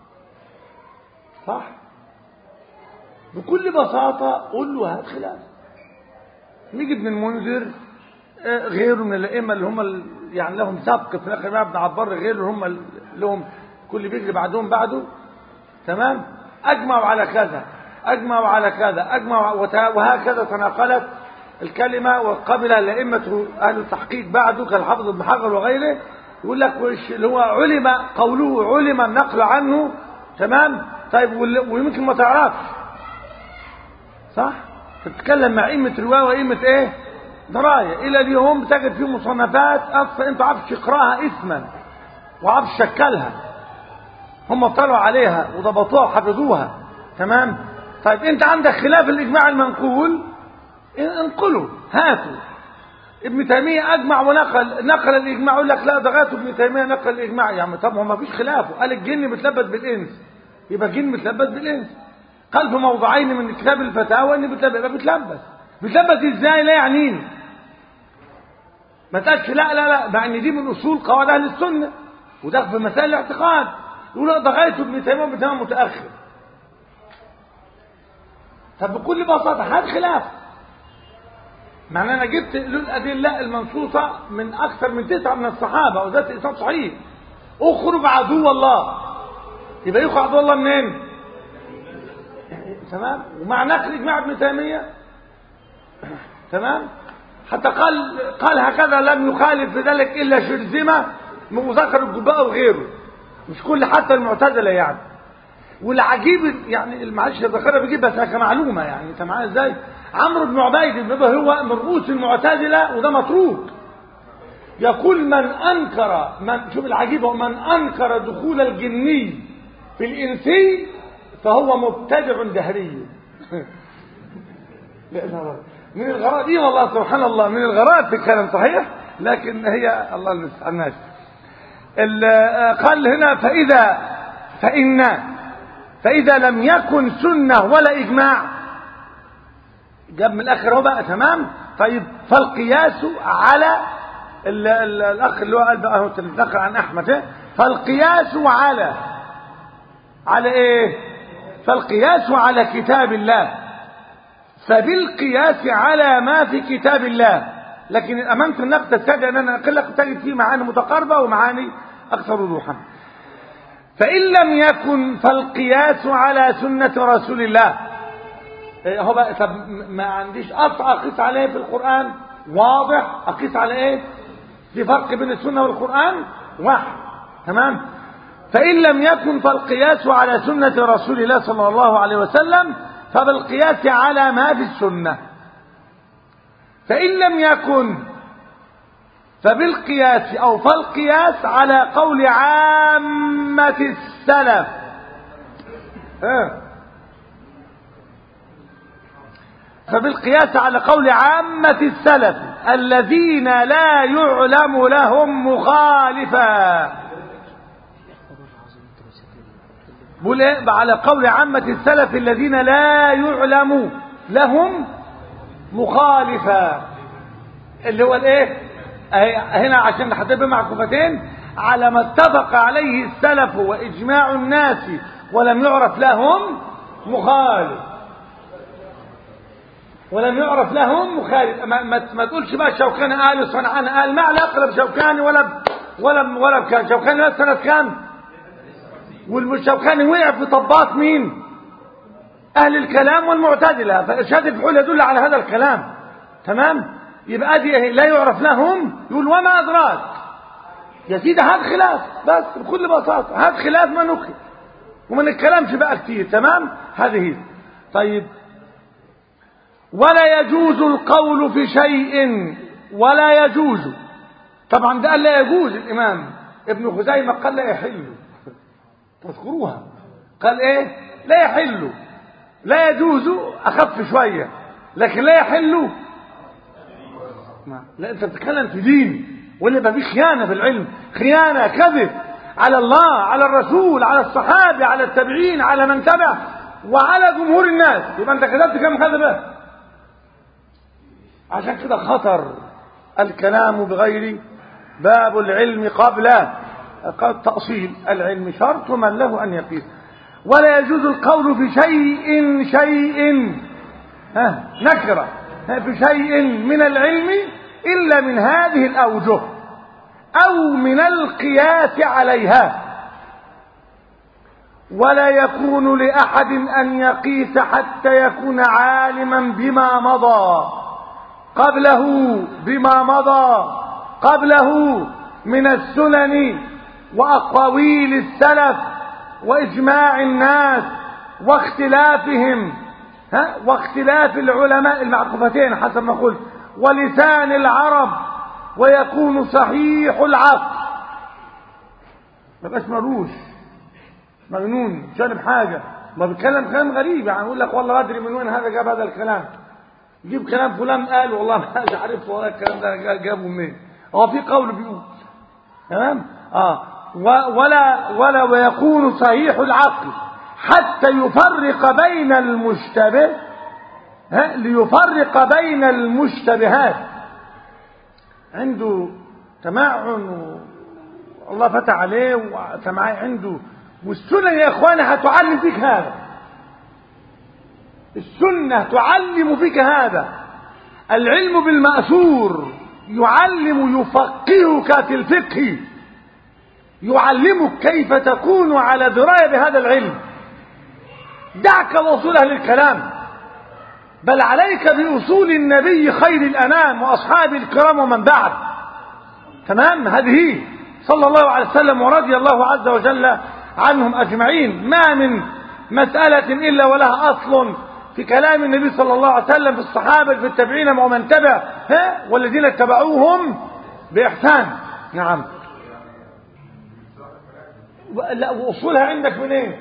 صح بكل بساطة قول له هات خلاف نيجي ابن المنذر آه، غيره من الأئمة اللي هم ال- يعني لهم سبق في الآخر ما ابن عبار غيره اللي هم ال- لهم كل بيجري بعدهم بعده تمام أجمعوا على كذا أجمعوا على كذا أجمعوا وت- وهكذا تناقلت الكلمة وقبل الأئمة أهل التحقيق بعده كالحافظ ابن حجر وغيره يقول لك وش اللي هو علم قوله علم النقل عنه تمام طيب وال- ويمكن ما تعرفش صح تتكلم مع أئمة رواية وأئمة إيه دراية إلى اليوم تجد فيه مصنفات أصلا أنت عارف تقراها اسما وعارف شكلها هم اطلعوا عليها وضبطوها وحفظوها تمام طيب انت عندك خلاف الاجماع المنقول انقله هاتوا ابن تيميه اجمع ونقل نقل الاجماع يقول لك لا ده غاته ابن تيميه نقل الاجماع يا عم طب ما فيش خلافه قال الجن متلبس بالانس يبقى الجن متلبس بالانس قال في موضعين من كتاب الفتاوى ان بتلبس يبقى بتلبس بتلبس ازاي لا يعنيني ما تقولش لا لا لا مع ان دي من اصول قواعد اهل السنه وده في مسائل الاعتقاد يقول لا ده غايته ابن تيميه ابن تيميه متاخر طب بكل بساطه هات خلاف معنى انا جبت له الادله المنصوصه من اكثر من تسعه من الصحابه وذات اسناد صحيح اخرج عدو الله يبقى يخرج عدو الله منين؟ تمام ومع نقل اجماع ابن تيميه تمام حتى قال قال هكذا لم يخالف في ذلك الا شرذمه وذكر الجباء وغيره مش كل حتى المعتزله يعني والعجيب يعني معلش ذكرها بيجيب بس كمعلومه يعني انت معايا ازاي عمرو بن عبيد بن هو من رؤوس المعتزله وده متروك يقول من انكر من شوف العجيب هو من انكر دخول الجني في الانسي فهو مبتدع دهري لا لا من الغرائب ايه والله سبحان الله من الغرائب في الكلام صحيح لكن هي الله المستعان قال هنا فإذا فإن فإذا لم يكن سنة ولا إجماع جاب من الآخر هو بقى تمام طيب فالقياس على ال ال الأخ اللي هو قال بقى هو تذكر عن أحمد إيه؟ فالقياس على على إيه فالقياس على كتاب الله فبالقياس على ما في كتاب الله لكن امنت النقد تتجد ان انا اقول لك تجد فيه معاني متقاربه ومعاني اكثر وضوحا فان لم يكن فالقياس على سنه رسول الله إيه هو بقى طب ما عنديش قطع اقيس عليه في القران واضح اقيس على ايه في فرق بين السنه والقران واحد تمام فان لم يكن فالقياس على سنه رسول الله صلى الله عليه وسلم فبالقياس على ما في السنه فإن لم يكن فبالقياس أو فالقياس على قول عامة السلف فبالقياس على قول عامة السلف الذين لا يعلم لهم مخالفا بقول ايه على قول عامة السلف الذين لا يعلم لهم مخالفة اللي هو الايه هنا عشان نحدد معكوفتين على ما اتفق عليه السلف واجماع الناس ولم يعرف لهم مخالف ولم يعرف لهم مخالف ما, ما, ما تقولش بقى شوكاني قال صنعان قال ما علاقه لا بشوكاني ولا ب ولا ولا بكان شوكاني سنه كام والشوكاني وقع في طباط مين أهل الكلام والمعتزلة فإرشاد الفحول يدل على هذا الكلام تمام يبقى دي لا يعرف لهم يقول وما أدراك يا سيدي هات خلاف بس بكل بساطة هات خلاف ما نقل وما نتكلمش بقى كتير تمام هذه طيب ولا يجوز القول في شيء ولا يجوز طبعا ده قال لا يجوز الإمام ابن خزيمة قال لا يحل تذكروها قال ايه لا يحل لا يجوز اخف شويه لكن لا يحل لا انت بتتكلم في دين واللي يبقى فيه خيانه في العلم خيانه كذب على الله على الرسول على الصحابه على التابعين على من تبع وعلى جمهور الناس يبقى انت كذبت كم كذبه عشان كده خطر الكلام بغير باب العلم قبل تأصيل العلم شرط من له أن يقيس ولا يجوز القول في شيء شيء ها نكرة ها في شيء من العلم إلا من هذه الأوجه أو من القياس عليها ولا يكون لأحد أن يقيس حتى يكون عالما بما مضى قبله بما مضى قبله من السنن وأقاويل السلف وإجماع الناس واختلافهم ها واختلاف العلماء المعقوفتين حسب ما قلت ولسان العرب ويكون صحيح العقل ما بقاش مروش مجنون شارب حاجة ما بيتكلم كلام غريب يعني يقول لك والله أدري من وين هذا جاب هذا الكلام جيب كلام فلان قال والله ما عارف والله الكلام ده جابه منين هو في قول بيقول تمام اه ولا ولا ويكون صحيح العقل حتى يفرق بين المشتبه ها ليفرق بين المشتبهات عنده تمعن والله فتح عليه وسمعي عنده والسنة يا اخواني هتعلم فيك هذا السنة تعلم فيك هذا العلم بالمأثور يعلم يفقهك في الفقه يعلمك كيف تكون على دراية بهذا العلم دعك وصول أهل الكلام بل عليك بأصول النبي خير الأنام وأصحابه الكرام ومن بعد تمام هذه صلى الله عليه وسلم ورضي الله عز وجل عنهم أجمعين ما من مسألة إلا ولها أصل في كلام النبي صلى الله عليه وسلم في الصحابة في التابعين ومن تبع ها والذين اتبعوهم بإحسان نعم لا وأصولها عندك منين إيه؟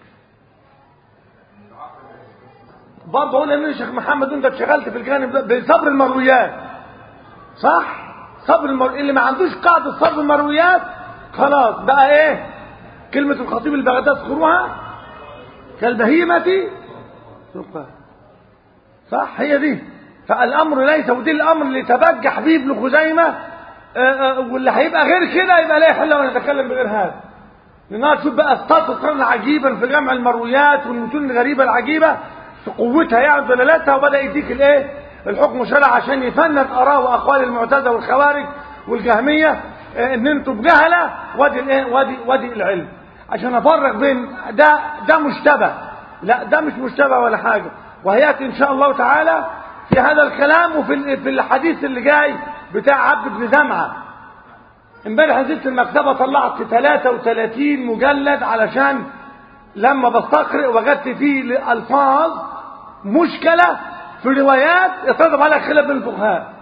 برضه قلنا ان الشيخ محمد انت اتشغلت في الجانب ده بصبر المرويات صح صبر المر... اللي ما عندوش قاعده صبر المرويات خلاص بقى ايه كلمه الخطيب البغداد تذكروها كالبهيمه تبقى صح هي دي فالامر ليس ودي الامر اللي تبجح بيه ابن خزيمه واللي هيبقى غير كده يبقى لا يحل ان نتكلم بغير هذا لانها تشوف بقى استطرد عجيبا في جمع المرويات والمتون الغريبه العجيبه في قوتها يعني دلالاتها وبدا يديك الايه الحكم شرع عشان يفند اراء واقوال المعتزله والخوارج والجهميه ان انتم بجهله وادي الايه وادي وادي العلم عشان افرق بين ده ده مشتبه لا ده مش مشتبه ولا حاجه وهياتي ان شاء الله تعالى في هذا الكلام وفي في الحديث اللي جاي بتاع عبد بن زمعه امبارح نزلت المكتبه طلعت 33 مجلد علشان لما بستقرئ وجدت فيه الفاظ مشكله في روايات يترتب عليها خلاف بين الفقهاء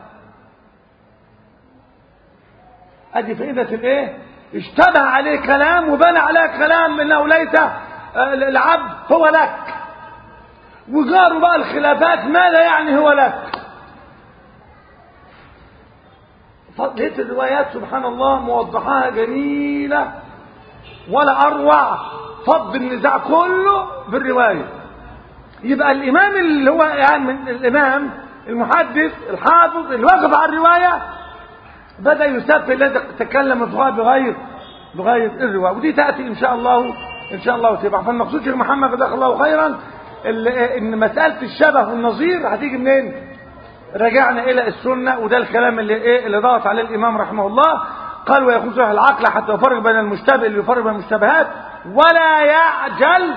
ادي فائده الايه اشتبه عليه كلام وبنى عليه كلام انه ليس العبد هو لك وجاروا بقى الخلافات ماذا يعني هو لك لقيت الروايات سبحان الله موضحاها جميلة ولا أروع فض النزاع كله بالرواية يبقى الإمام اللي هو يعني الإمام المحدث الحافظ اللي واقف على الرواية بدأ يسفل الذي تكلم الفقهاء بغير بغير الرواية ودي تأتي إن شاء الله إن شاء الله تبع فالمقصود شيخ محمد جزاك الله خيرا إن مسألة الشبه والنظير هتيجي منين؟ رجعنا إلى السنة وده الكلام اللي إيه اللي ضغط عليه الإمام رحمه الله قال ويكون صحيح العقل حتى يفرق بين المشتبه اللي يفرق بين المشتبهات ولا يعجل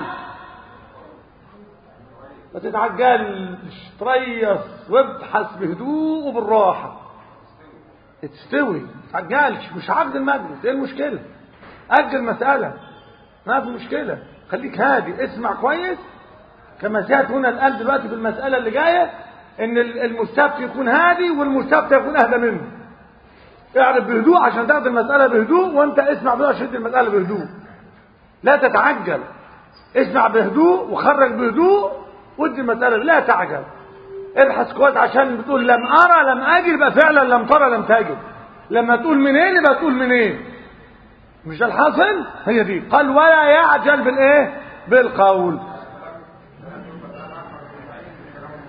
ما تتعجلش تريص وابحث بهدوء وبالراحة تستوي ما تتعجلش مش عقد المجلس ايه المشكلة أجل مسألة ما في مشكلة خليك هادي اسمع كويس كما سيأت هنا الآن دلوقتي في المسألة اللي جاية ان المستفتي يكون هادي والمستفتي يكون اهدى منه اعرف بهدوء عشان تاخد المسألة بهدوء وانت اسمع بهدوء عشان المسألة بهدوء لا تتعجل اسمع بهدوء وخرج بهدوء ودي المسألة لا تعجل ابحث كويس عشان بتقول لم أرى لم أجد يبقى فعلا لم ترى لم تجد لما تقول منين يبقى تقول منين مش ده الحاصل هي دي قال ولا يعجل بالايه بالقول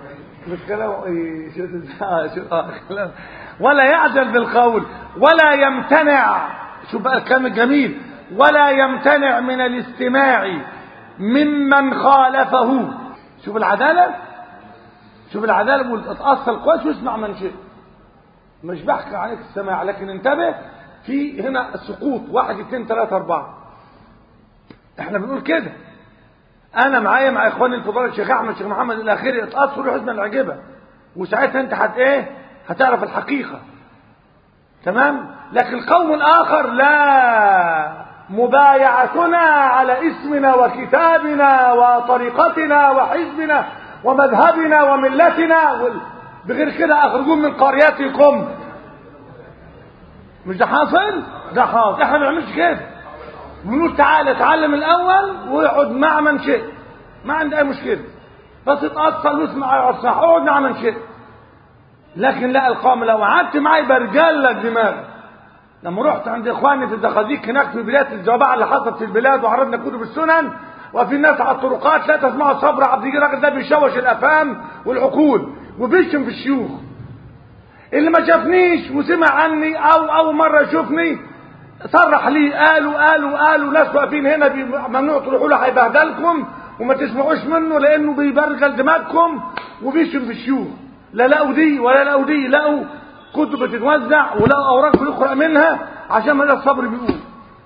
مش كلام إيه، شو آه، شو آه، كلام ولا يعجل بالقول ولا يمتنع شوف بقى الكلام الجميل ولا يمتنع من الاستماع ممن خالفه شوف العدالة شوف العدالة بقول اتأصل كويس واسمع من شئ مش بحكي عليك السماع لكن انتبه في هنا سقوط واحد اثنين ثلاثة أربعة احنا بنقول كده انا معايا مع اخواني الفضلاء الشيخ احمد الشيخ محمد الى اخره اتاثروا حزن العجبه وساعتها انت هت ايه هتعرف الحقيقه تمام لكن القوم الاخر لا مبايعتنا على اسمنا وكتابنا وطريقتنا وحزبنا ومذهبنا وملتنا وال... بغير كده اخرجون من قرياتكم مش ده حاصل ده حاصل احنا ما بنعملش كده بنقول تعالى اتعلم الاول واقعد مع من شئت ما عندي اي مشكله بس اتاصل واسمع صح اقعد مع من شئت لكن لا القوم لو قعدت معي برجلك دماغك لما رحت عند اخواني في الزقازيق هناك في بدايه الجوابع اللي حصلت في البلاد وعرضنا كتب السنن وفي ناس على الطرقات لا تسمعوا صبر عبد الجليل الراجل ده بيشوش الافهام والعقول وبيشتم في الشيوخ اللي ما شافنيش وسمع عني او اول مره يشوفني صرح لي قالوا قالوا قالوا ناس واقفين هنا بي- ممنوع تروحوا له هيبهدلكم وما تسمعوش منه لانه بيبرجل دماغكم وبيشتم في الشيوخ لا لقوا دي ولا لقوا دي لقوا كتب بتتوزع ولقوا اوراق بيقرا منها عشان ما ده الصبر بيقول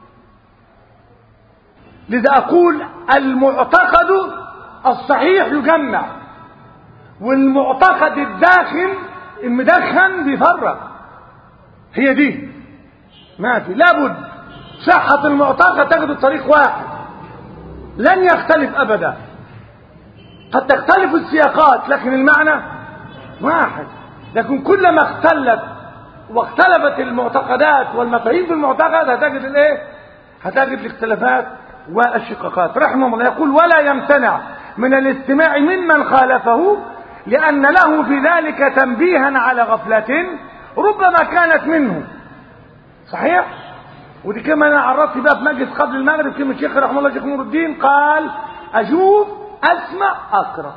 لذا اقول المعتقد الصحيح يجمع والمعتقد الداخل المدخن بيفرق هي دي ما في لابد صحة المعتقد تاخد الطريق واحد لن يختلف أبدا قد تختلف السياقات لكن المعنى واحد لكن كلما اختلت واختلفت المعتقدات والمفاهيم في المعتقد هتجد الايه هتجد الاختلافات والشقاقات رحمه الله يقول ولا يمتنع من الاستماع ممن خالفه لأن له في ذلك تنبيها على غفلة ربما كانت منه صحيح ودي كلمة أنا عرفت بقى في مجلس قبل المغرب كلمة الشيخ رحمه الله الشيخ نور الدين قال أشوف أسمع أقرأ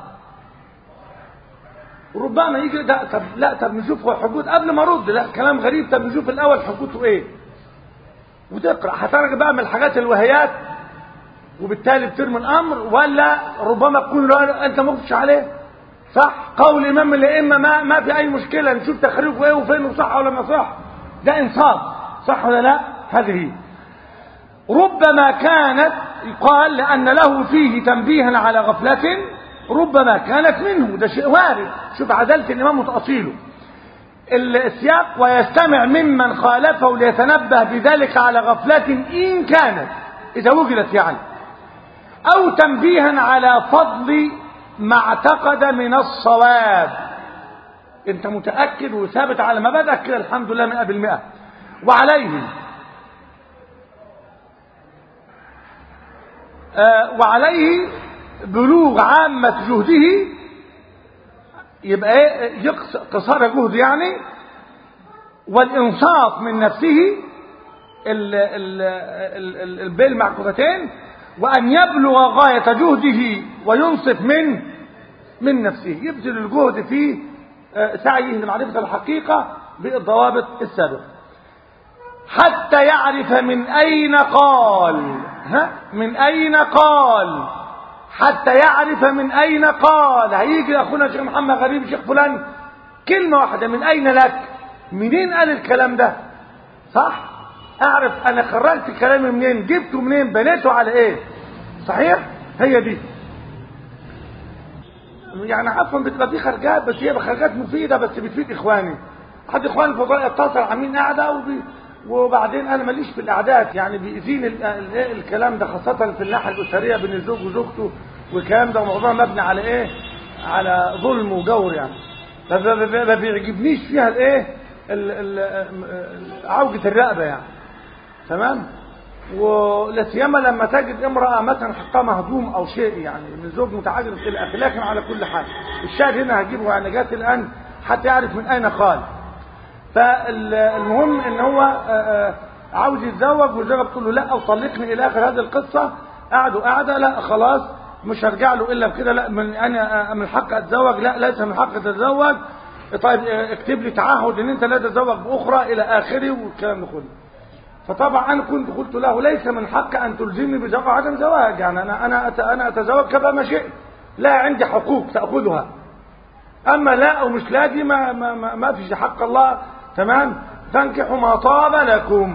ربما يجي ده طب لا طب نشوف هو حدود قبل ما ارد لا كلام غريب طب نشوف الاول حدوده ايه وتقرا هترجع بقى من الحاجات الوهيات وبالتالي بترمي الامر ولا ربما تكون لا انت ما قلتش عليه صح قول امام الائمه ما ما في اي مشكله نشوف تخريجه ايه وفين وصح ولا ما صح ده انصاف صح ولا لا هذه هي. ربما كانت يقال لان له فيه تنبيها على غفله ربما كانت منه ده شيء وارد شوف عداله الامام وتاصيله السياق ويستمع ممن خالفه ليتنبه بذلك على غفلة إن كانت إذا وجدت يعني أو تنبيها على فضل ما اعتقد من الصواب أنت متأكد وثابت على مبادئك كده الحمد لله مئة بالمئة وعليه آه وعليه بلوغ عامة جهده يبقى ايه يقص- قصار جهد يعني والانصاف من نفسه ال ال ال ال البين معكوفتين وان يبلغ غاية جهده وينصف من من نفسه يبذل الجهد في آه، سعيه لمعرفة الحقيقة بالضوابط السابقة حتى يعرف من أين قال ها من أين قال حتى يعرف من أين قال هيجي أخونا الشيخ محمد غريب الشيخ فلان كلمة واحدة من أين لك منين قال الكلام ده صح أعرف أنا خرجت كلامي منين جبته منين بنيته على إيه صحيح هي دي يعني عفوا بتبقى في خرجات بس هي خرجات مفيدة بس بتفيد إخواني حد إخواني الفضلاء يتصل عاملين قاعدة وبي وبعدين انا ماليش في الاعداد يعني بيأذيني ال- ال- إيه الكلام ده خاصة في الناحية الأسرية بين الزوج وزوجته والكلام ده موضوع مبني على ايه على ظلم وجور يعني ما ب- ب- ما بيعجبنيش فيها الايه ال- ال- عوجة الرقبة يعني تمام ولا سيما لما تجد امرأة مثلا حقها مهضوم او شيء يعني من زوج متعجرف الى اخره لكن على كل حال الشاهد هنا هجيبه يعني جات الان حتى يعرف من اين قال فالمهم ان هو آه، آه، عاوز يتزوج والزوجه بتقول له لا او طلقني الى اخر هذه القصه قعدوا قعده لا خلاص مش هرجع له الا بكده لا من انا من الحق اتزوج لا ليس من الحق تتزوج طيب اكتب لي تعهد ان انت لا تتزوج باخرى الى اخره والكلام ده كله فطبعا انا كنت قلت له ليس من حق ان تلزمني بزواج عدم زواج يعني انا انا أت- انا اتزوج كما ما شئت لا عندي حقوق تاخذها اما لا او مش لا دي ما ما ما, ما فيش حق الله تمام فانكحوا ما طاب لكم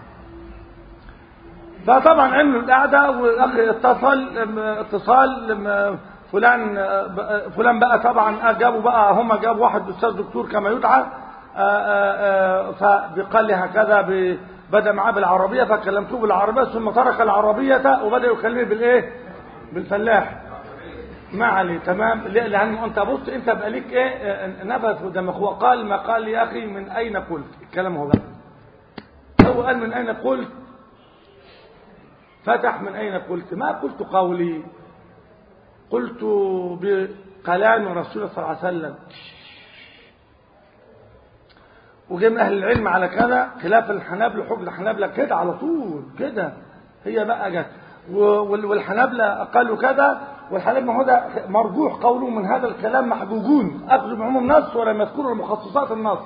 فطبعا عملوا القعده والاخ اتصل ام- اتصال ام- فلان اه، ب- فلان بقى طبعا جابوا بقى هم جابوا واحد استاذ دكتور كما يدعى اه، اه، اه، فقال لي هكذا ب- بدا معاه بالعربيه فكلمته بالعربيه ثم ترك العربيه وبدا يكلمني بالايه بالفلاح ما عليه تمام ليه؟ لان انت بص انت بقى ليك ايه اه، نفس قدام هو قال ما قال يا اخي من اين قلت الكلام هو بقى هو قال من اين قلت فتح من أين قلت ما قلت قولي قلت بكلام رسول الله صلى الله عليه وسلم وجاء من أهل العلم على كذا خلاف الحنابلة حكم الحنابلة كده على طول كده هي بقى جت وال- والحنابلة قالوا كذا والحنابلة هو ده مرجوح قوله من هذا الكلام محجوجون أخذوا بعموم النص ولم يذكروا مخصصات النص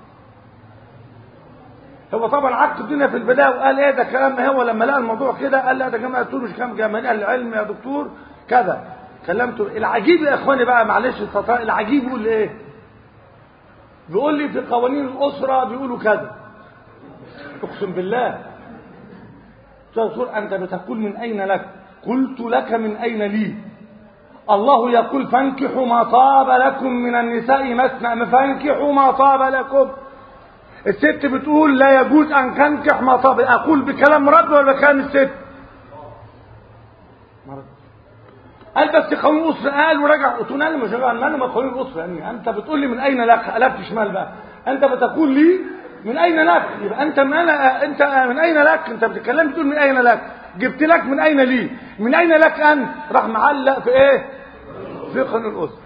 هو طبعا عك الدنيا في البدايه وقال ايه ده كلام هو لما لقى الموضوع كده قال لا ده جماعه تقول مش كلام جماعه اهل العلم يا دكتور كذا كلمته العجيب يا اخواني بقى معلش التطا- العجيب يقول لي ايه بيقول لي في قوانين الاسره بيقولوا كذا اقسم بالله قلت له يا دكتور انت بتقول من اين لك قلت لك من اين لي الله يقول فانكحوا ما طاب لكم من النساء مثنى فانكحوا ما طاب لكم الست بتقول لا يجوز ان تنكح ما طاب اقول بكلام رب ولا بكلام الست قال بس قانون الاسره قال ورجع قلت له انا مش قال انا ما قانون الاسره يعني انت بتقول لي من اين لك قلبت شمال بقى انت بتقول لي من اين لك يبقى انت من انا انت من اين لك انت بتتكلم بتقول من اين لك جبت لك من اين لي من اين لك انت راح معلق في ايه في قانون الاسره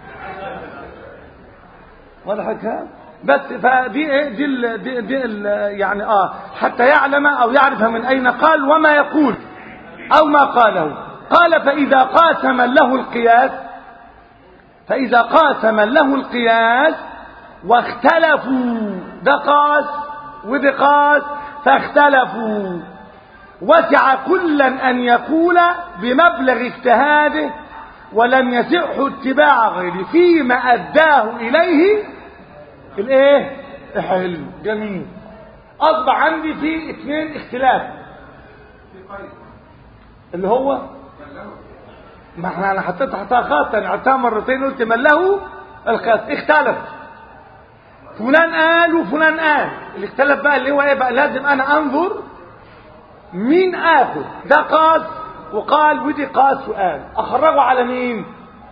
واضح الكلام بس فدي ايه دي ال دي, دي ال يعني اه حتى يعلم او يعرف من اين قال وما يقول او ما قاله قال فاذا قاس من له القياس فاذا قاس من له القياس واختلفوا ده قاس وده قاس فاختلفوا وسع كلا ان يقول بمبلغ اجتهاده ولم يسعه اتباع غيره فيما اداه اليه الايه حلو جميل اصبح عندي في اثنين اختلاف اللي هو ما احنا انا حطيت تحتها خط انا عدتها مرتين قلت من له القياس اختلف فلان قال وفلان قال اللي اختلف بقى اللي هو ايه بقى لازم انا انظر مين اخذ ده قاس وقال ودي قاس وقال اخرجه على مين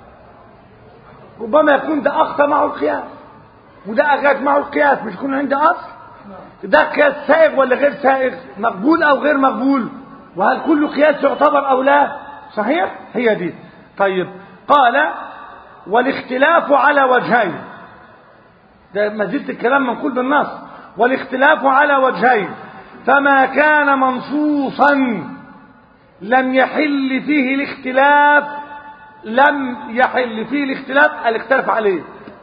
ربما يكون ده اخطا معه القياس وده اجاد معه القياس مش يكون عندي اصل ده قياس سائغ ولا غير سائغ مقبول او غير مقبول وهل كل قياس يعتبر او لا صحيح هي دي طيب قال والاختلاف على وجهين ده ما زلت الكلام منقول بالنص والاختلاف على وجهين فما كان منصوصا لم يحل فيه الاختلاف لم يحل فيه الاختلاف الاختلاف عليه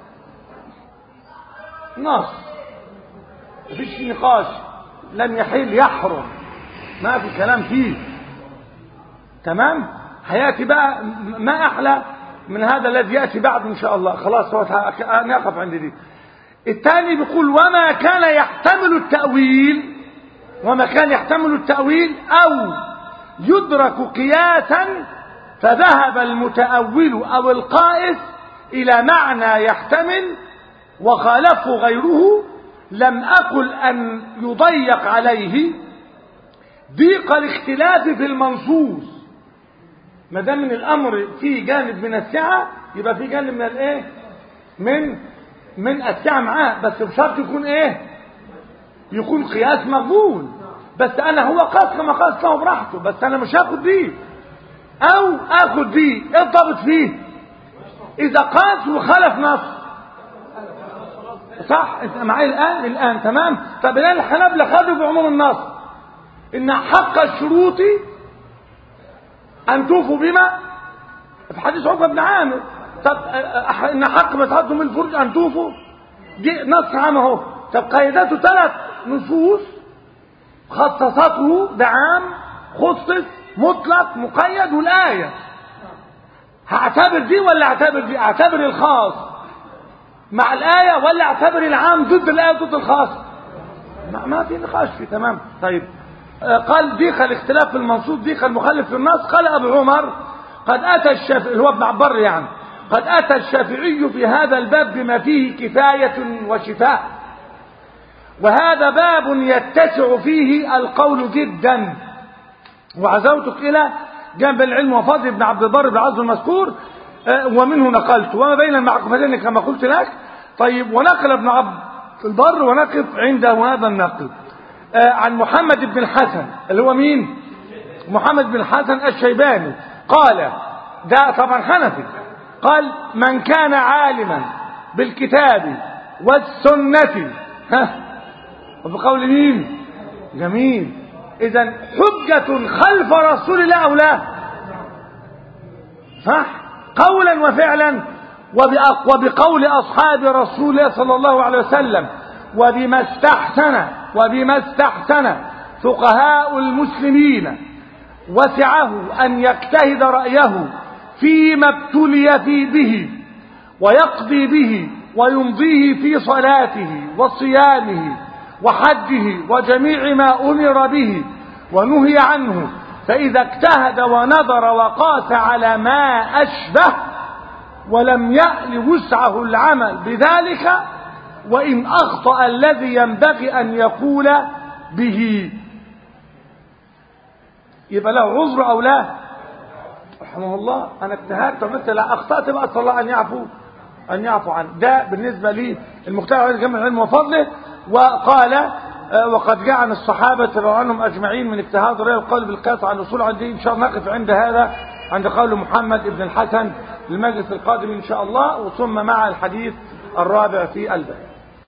نص مفيش نقاش لم يحل يحرم ما في كلام فيه تمام هياتي بقى ما احلى من هذا الذي ياتي بعد ان شاء الله خلاص هو نقف عند دي الثاني بيقول وما كان يحتمل التاويل وما كان يحتمل التاويل او يدرك قياسا فذهب المتاول او القائس الى معنى يحتمل وخالفه غيره لم أقل أن يضيق عليه ضيق الاختلاف في المنصوص ما دام من الأمر فيه جانب من السعة يبقى فيه جانب من الإيه؟ من من السعة معاه بس بشرط يكون إيه؟ يكون قياس مقبول بس أنا هو قاس كما قاس له براحته بس أنا مش هاخد بيه أو آخد بيه إيه الضابط فيه؟ إذا قاس وخالف نص صح انت معايا الان الان تمام طب الان الحنابلة خدوا بعموم النص ان حق الشروط ان توفوا بما في حديث عقبة بن عامر طب آه، آه، إن حق مسحته من الفرج أن توفوا دي نص عام أهو طب قيدته ثلاث نصوص خصصته ده عام خصص مطلق مقيد والآية هعتبر دي ولا اعتبر دي اعتبر الخاص مع الآية ولا اعتبر العام ضد الآية ضد الخاص ما, ما في نقاش في تمام طيب آه، قال ديخ الاختلاف في المنصوص ديخ المخالف في النص قال أبو عمر قد أتى الشافعي اللي هو ابن عبر يعني قد أتى الشافعي في هذا الباب بما فيه كفاية وشفاء وهذا باب يتسع فيه القول جدا وعزوتك إلى جنب العلم وفضل ابن عبد البر بن عزم المذكور آه، ومنه نقلت وما بين المعقوفتين كما قلت لك طيب ونقل ابن عبد البر ونقف عنده هذا النقل آه، عن محمد بن الحسن اللي هو مين محمد بن الحسن الشيباني قال ده طبعا حنفي قال من كان عالما بالكتاب والسنة ها وبقول مين جميل اذا حجة خلف رسول الله او لا صح قولا وفعلا وبأق- وبقول اصحاب رسول الله صلى الله عليه وسلم وبما استحسن وبما استحسن فقهاء المسلمين وسعه ان يجتهد رايه فيما ابتلي في به ويقضي به ويمضيه في صلاته وصيامه وحجه وجميع ما أمر به ونهي عنه فإذا اجتهد ونظر وقاس على ما أشبه ولم يأل وسعه العمل بذلك وإن أخطأ الذي ينبغي أن يقول به يبقى له عذر أو لا رحمه الله أنا اجتهدت ومثل لا أخطأت بقى صلى الله أن يعفو أن يعفو عنه ده بالنسبة لي المختار على جمع العلم وفضله وقال آه، وقد جاء عن الصحابة رضي الله عنهم أجمعين من اجتهاد رأي القول بالقياس على الأصول عندي إن شاء الله نقف عند هذا عند قول محمد بن الحسن للمجلس القادم إن شاء الله وثم مع الحديث الرابع في الباب